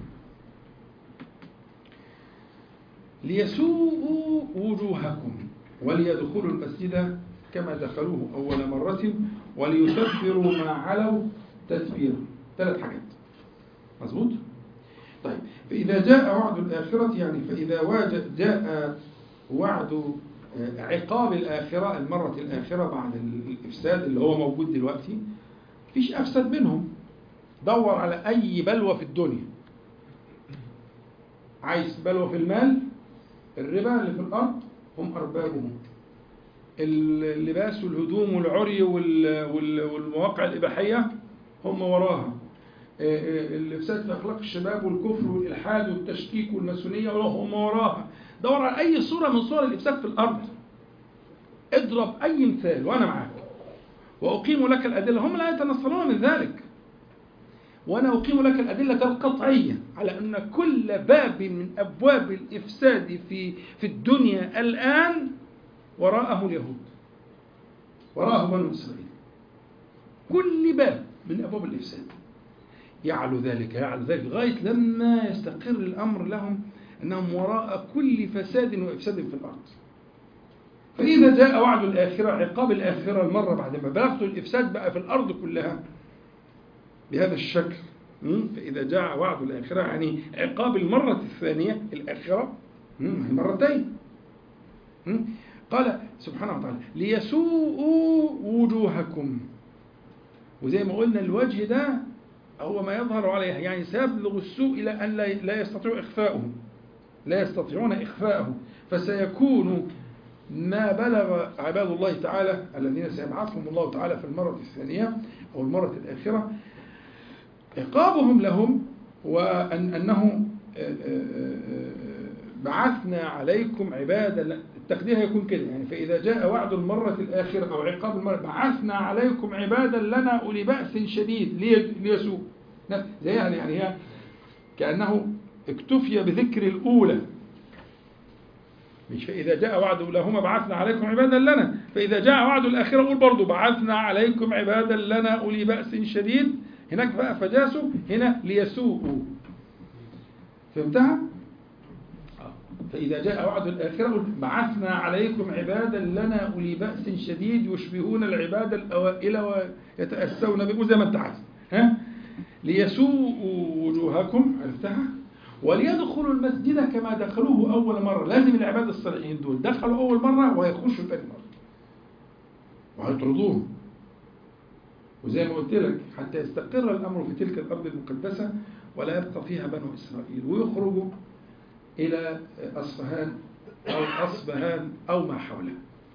ليسوءوا وجوهكم وليدخلوا المسجد كما دخلوه أول مرة وليتبروا ما علوا تتبيرا ثلاث حاجات مظبوط طيب فإذا جاء وعد الآخرة يعني فإذا واجد جاء وعد عقاب الآخرة المرة الآخرة بعد الإفساد اللي هو موجود دلوقتي مفيش أفسد منهم دور على أي بلوى في الدنيا عايز بلوى في المال الربا اللي في الأرض هم أربابهم اللباس والهدوم والعري والمواقع الإباحية هم وراها الإفساد في أخلاق الشباب والكفر والإلحاد والتشكيك والماسونية هم وراها دور على أي صورة من صور الإفساد في الأرض اضرب أي مثال وأنا معاك وأقيم لك الأدلة هم لا يتنصلون من ذلك وأنا أقيم لك الأدلة القطعية على أن كل باب من أبواب الإفساد في في الدنيا الآن وراءه اليهود وراءه بنو إسرائيل كل باب من أبواب الإفساد يعلو ذلك يعلو ذلك لغاية لما يستقر الأمر لهم أنهم وراء كل فساد وإفساد في الأرض فإذا جاء وعد الآخرة عقاب الآخرة المرة بعد ما بلغت الإفساد بقى في الأرض كلها بهذا الشكل م? فإذا جاء وعد الآخرة يعني عقاب المرة الثانية الآخرة م? مرتين م? قال سبحانه وتعالى ليسوءوا وجوهكم وزي ما قلنا الوجه ده هو ما يظهر عليه يعني سيبلغ السوء إلى أن لا لا يستطيع إخفاؤه لا يستطيعون إخفاءه فسيكون ما بلغ عباد الله تعالى الذين سيبعثهم الله تعالى في المرة الثانية أو المرة الآخرة عقابهم لهم وأن أنه بعثنا عليكم عبادا التقدير هيكون كده يعني فإذا جاء وعد المرة الآخرة أو عقاب المرة بعثنا عليكم عبادا لنا أولي بأس شديد ليسوء زي يعني يعني هي كأنه اكتفي بذكر الأولى مش فإذا جاء وعد لهما بعثنا عليكم عبادا لنا فإذا جاء وعد الآخرة قول برضو بعثنا عليكم عبادا لنا أولي بأس شديد هناك بقى فجاسوا هنا ليسوءوا فهمتها؟ فإذا جاء وعد الآخرة بعثنا عليكم عبادا لنا أولي بأس شديد يشبهون العباد الأوائل ويتأسون بكم زي ما أنت عايز ها؟ ليسوءوا وجوهكم عرفتها؟ وليدخلوا المسجد كما دخلوه أول مرة لازم العباد الصالحين دول دخلوا أول مرة وهيخشوا ثاني مرة وهيطردوهم وزي ما قلت لك حتى يستقر الأمر في تلك الأرض المقدسة ولا يبقى فيها بنو إسرائيل ويخرجوا إلى أصفهان أو أصبهان أو ما حوله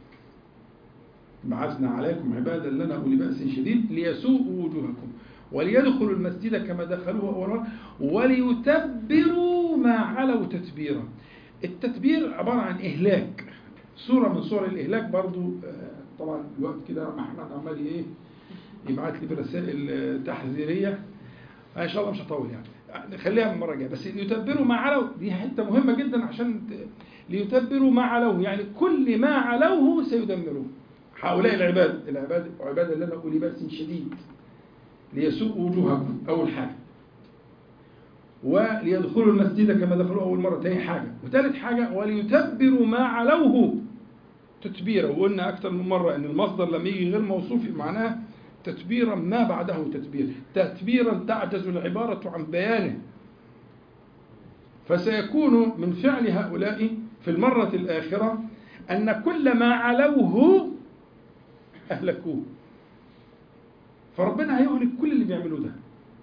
بعثنا عليكم عبادا لنا أولي بأس شديد ليسوءوا وجوهكم وليدخلوا المسجد كما دخلوه أول مرة وليتبروا ما علوا تتبيرا التتبير عبارة عن إهلاك صورة من صور الإهلاك برضو طبعا الوقت كده أحمد عمال إيه يبعت لي برسائل تحذيرية إن شاء الله مش هطول يعني خليها من المرة الجاية بس ليتبروا ما علوا دي حتة مهمة جدا عشان ليتبروا ما علوه يعني كل ما علوه سيدمروه هؤلاء العباد العباد عباد لنا أولي بأس شديد ليسوء وجوهكم أول حاجة وليدخلوا المسجد كما دخلوا أول مرة تاني حاجة وثالث حاجة وليتبروا ما علوه تتبيرا وقلنا أكثر من مرة أن المصدر لما يجي غير موصوف معناه تتبيرا ما بعده تتبير تتبيرا تعجز العبارة عن بيانه فسيكون من فعل هؤلاء في المرة الآخرة أن كل ما علوه أهلكوه فربنا هيهلك كل اللي بيعملوه ده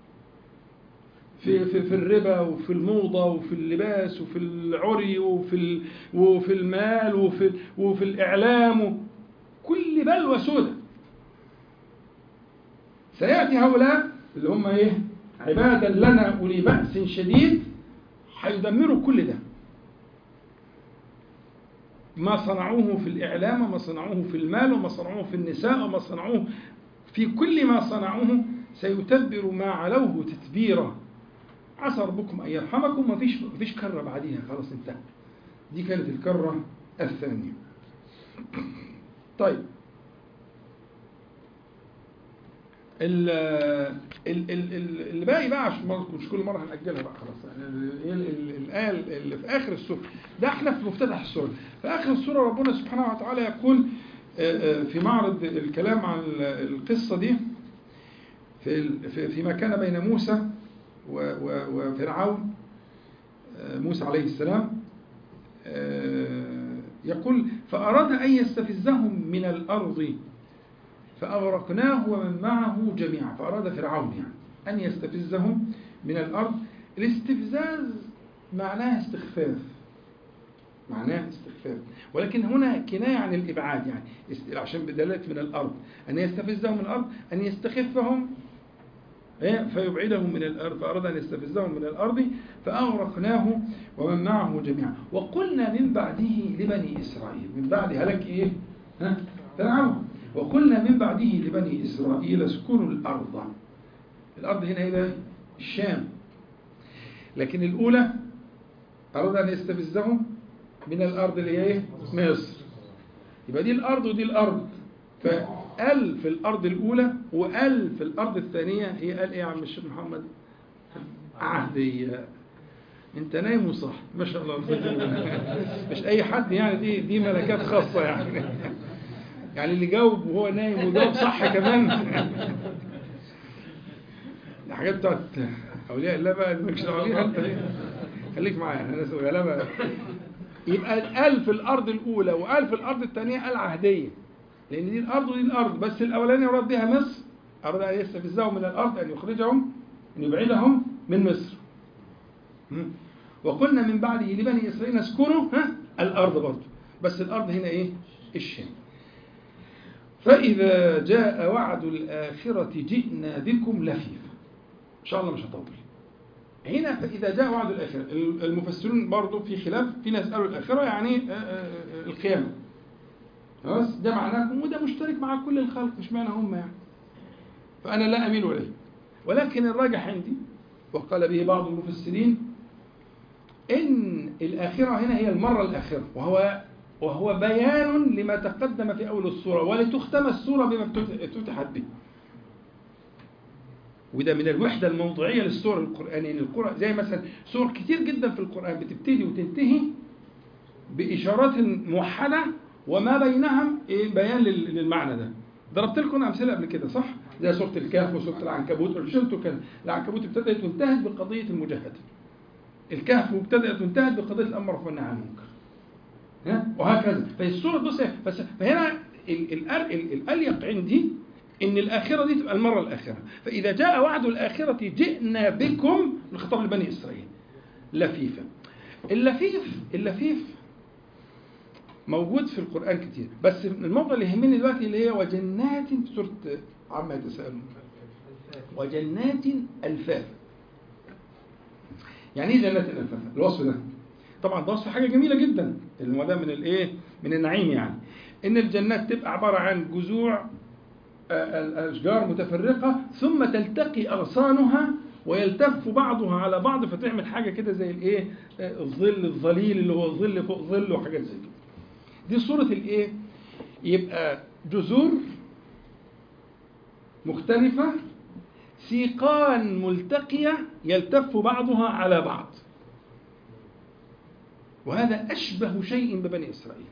في, في, في الربا وفي الموضة وفي اللباس وفي العري وفي, وفي المال وفي, وفي الإعلام كل بلوى سودة سيأتي هؤلاء اللي هم إيه عبادا لنا أولي بأس شديد هيدمروا كل ده ما صنعوه في الإعلام وما صنعوه في المال وما صنعوه في النساء وما صنعوه في كل ما صنعوه سيتبر ما علوه تتبيرا عسى ربكم أن يرحمكم مفيش مفيش كرة بعديها خلاص انتهى دي كانت الكرة الثانية طيب ال ال ال اللي باقي بقى عشان مش كل مره هنأجلها بقى خلاص يعني الآية اللي في آخر السورة ده احنا في مفتتح السورة في آخر السورة ربنا سبحانه وتعالى يقول في معرض الكلام عن القصة دي في فيما كان بين موسى وفرعون موسى عليه السلام يقول فأراد أن يستفزهم من الأرض فأغرقناه ومن معه جميعا فأراد فرعون يعني أن يستفزهم من الأرض الاستفزاز معناه استخفاف معناه استخفاف ولكن هنا كناية عن الإبعاد يعني عشان بدلالة من الأرض أن يستفزهم من الأرض أن يستخفهم فيبعدهم من الأرض فأراد أن يستفزهم من الأرض فأغرقناه ومن معه جميعا وقلنا من بعده لبني إسرائيل من بعد هلك إيه ها فرعون وقلنا من بعده لبني إسرائيل اسكنوا الأرض الأرض هنا إيه الشام لكن الأولى أراد أن يستفزهم من الأرض اللي هي إيه مصر يبقى دي الأرض ودي الأرض فقال في الأرض الأولى وقال في الأرض الثانية هي قال إيه يا عم الشيخ محمد عهدية انت نايم وصح ما شاء الله مش اي حد يعني دي دي ملكات خاصه يعني يعني اللي جاوب وهو نايم وجاوب صح كمان دي حاجات بتاعت اولياء الله بقى اللي مالكش دعوه بيها انت دي. خليك معايا انا ناس غلابه يبقى الألف الأرض الأولى وألف الأرض الثانية العهدية لأن دي الأرض ودي الأرض بس الأولانية يراد بها مصر أراد أن يستفزهم من الأرض أن يخرجهم أن يبعدهم من مصر م? وقلنا من بعده لبني إسرائيل اسكنوا ها الأرض برضه بس الأرض هنا إيه؟ الشام فإذا جاء وعد الآخرة جئنا بكم لفيفا إن شاء الله مش هطول هنا فإذا جاء وعد الآخرة المفسرون برضو في خلاف في ناس قالوا الآخرة يعني آه، آه، آه، القيامة خلاص ده معناكم وده مشترك مع كل الخلق مش معنى هم يعني فأنا لا أميل إليه ولكن الراجح عندي وقال به بعض المفسرين إن الآخرة هنا هي المرة الآخرة وهو وهو بيان لما تقدم في أول السورة ولتختم السورة بما افتتح- افتتحت به وده من الوحدة الموضوعية للسور القرآنية يعني القرآن زي مثلا سور كتير جدا في القرآن بتبتدي وتنتهي بإشارات موحدة وما بينها إيه بيان لل- للمعنى ده ضربت لكم أمثلة قبل كده صح؟ زي سورة الكهف وسورة العنكبوت قلت لكم كان العنكبوت ابتدأت وانتهت بقضية المجاهدة الكهف ابتدأت وانتهت بقضية الأمر والنهي عن المنكر ها؟ وهكذا فالسورة بص بس فهنا ال- ال- ال- الأليق عندي إن الآخرة دي تبقى المرة الآخرة فإذا جاء وعد الآخرة جئنا بكم الخطاب لبني إسرائيل لفيفا اللفيف اللفيف موجود في القرآن كتير بس الموضوع اللي يهمني دلوقتي اللي هي وجنات في سورة عما يتساءلون وجنات ألفاف يعني ايه جنات الألفاف الوصف ده طبعا ده وصف حاجة جميلة جدا اللي هو ده من الايه من النعيم يعني ان الجنات تبقى عبارة عن جذوع الأشجار متفرقة ثم تلتقي أغصانها ويلتف بعضها على بعض فتعمل حاجة كده زي الإيه الظل الظليل اللي هو ظل فوق ظل وحاجات زي كده دي صورة الإيه يبقى جذور مختلفة سيقان ملتقية يلتف بعضها على بعض وهذا أشبه شيء ببني إسرائيل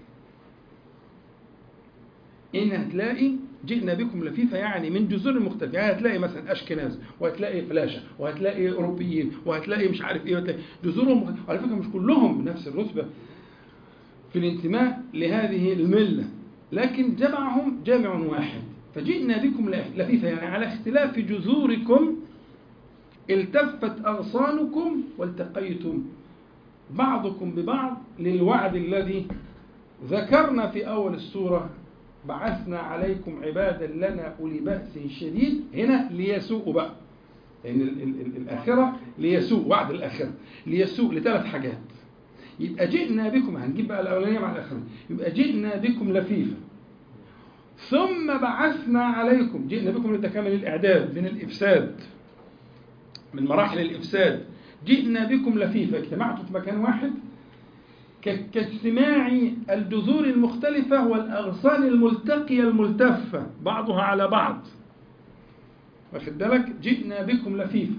إن هتلاقي جئنا بكم لفيفة يعني من جذور مختلفة يعني هتلاقي مثلا أشكناز وهتلاقي فلاشة وهتلاقي أوروبيين وهتلاقي مش عارف إيه وهتلاقي جذورهم مختلفة على فكرة مش كلهم بنفس الرتبة في الانتماء لهذه الملة لكن جمعهم جامع واحد فجئنا بكم لفيفة يعني على اختلاف جذوركم التفت أغصانكم والتقيتم بعضكم ببعض للوعد الذي ذكرنا في أول السورة بعثنا عليكم عبادا لنا أولي بأس شديد هنا ليسوء بقى لأن يعني الآخرة ليسوء وعد الآخرة ليسوء لثلاث حاجات يبقى جئنا بكم هنجيب بقى الأولانية مع الآخرة يبقى جئنا بكم لفيفا ثم بعثنا عليكم جئنا بكم لتكامل الإعداد من الإفساد من مراحل الإفساد جئنا بكم لفيفا اجتمعتوا في مكان واحد كاجتماع الجذور المختلفة والأغصان الملتقية الملتفة بعضها على بعض واخد بالك جئنا بكم لفيفا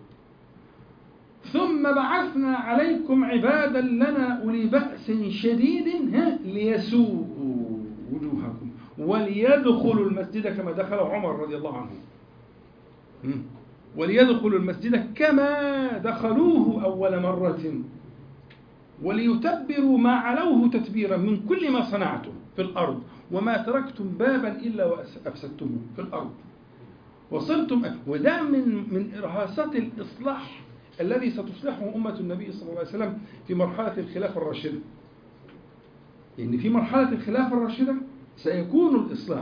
ثم بعثنا عليكم عبادا لنا أولي بأس شديد ها ليسوءوا وجوهكم وليدخلوا المسجد كما دخل عمر رضي الله عنه وليدخلوا المسجد كما دخلوه أول مرة وليتبروا ما علوه تتبيرا من كل ما صنعتم في الأرض وما تركتم بابا إلا وأفسدتموه في الأرض وصرتم وده من من إرهاصات الإصلاح الذي ستصلحه أمة النبي صلى الله عليه وسلم في مرحلة الخلافة الراشدة لأن في مرحلة الخلافة الراشدة سيكون الإصلاح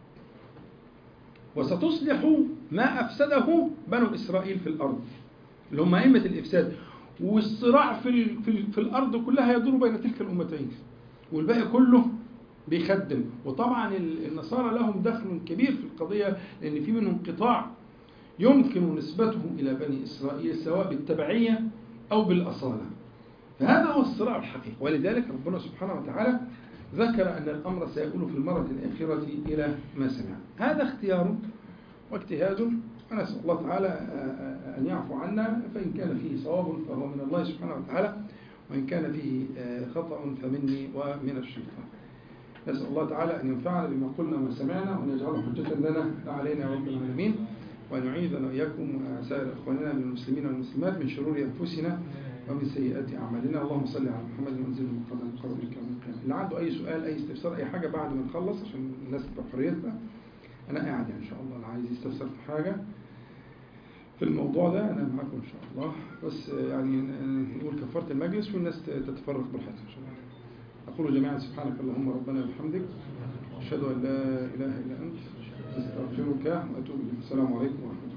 وستصلح ما أفسده بنو إسرائيل في الأرض اللي هم أئمة الإفساد والصراع في, ال في, ال في الأرض كلها يدور بين تلك الأمتين والباقي كله بيخدم وطبعا النصارى لهم دخل كبير في القضية لأن في منهم قطاع يمكن نسبته إلى بني إسرائيل سواء بالتبعية أو بالأصالة فهذا هو الصراع الحقيقي ولذلك ربنا سبحانه وتعالى ذكر أن الأمر سيكون في المرة الآخرة إلى ما سمع هذا اختيار واجتهاد ونسأل الله تعالى آه، آه، أن يعفو عنا فإن كان فيه صواب فهو من الله سبحانه وتعالى وإن كان فيه آه، خطأ فمني ومن الشيطان نسأل الله تعالى أن ينفعنا بما قلنا وما سمعنا وأن يجعله حجة لنا لا علينا يا رب العالمين وأن يعيذنا وإياكم وسائر إخواننا من المسلمين والمسلمات من شرور أنفسنا ومن سيئات أعمالنا اللهم صل على محمد وانزل المقام المقرب بك يوم القيامة اللي عنده أي سؤال أي استفسار أي حاجة بعد ما نخلص عشان الناس تبقى حريتها أنا قاعد يعني إن شاء الله اللي عايز يستفسر في حاجة في الموضوع ده أنا معاكم إن شاء الله بس يعني نقول كفارة المجلس والناس تتفرق براحتها إن شاء الله أقول جميعا سبحانك اللهم ربنا وبحمدك أشهد أن لا إله إلا أنت أستغفرك وأتوب إليك السلام عليكم ورحمة الله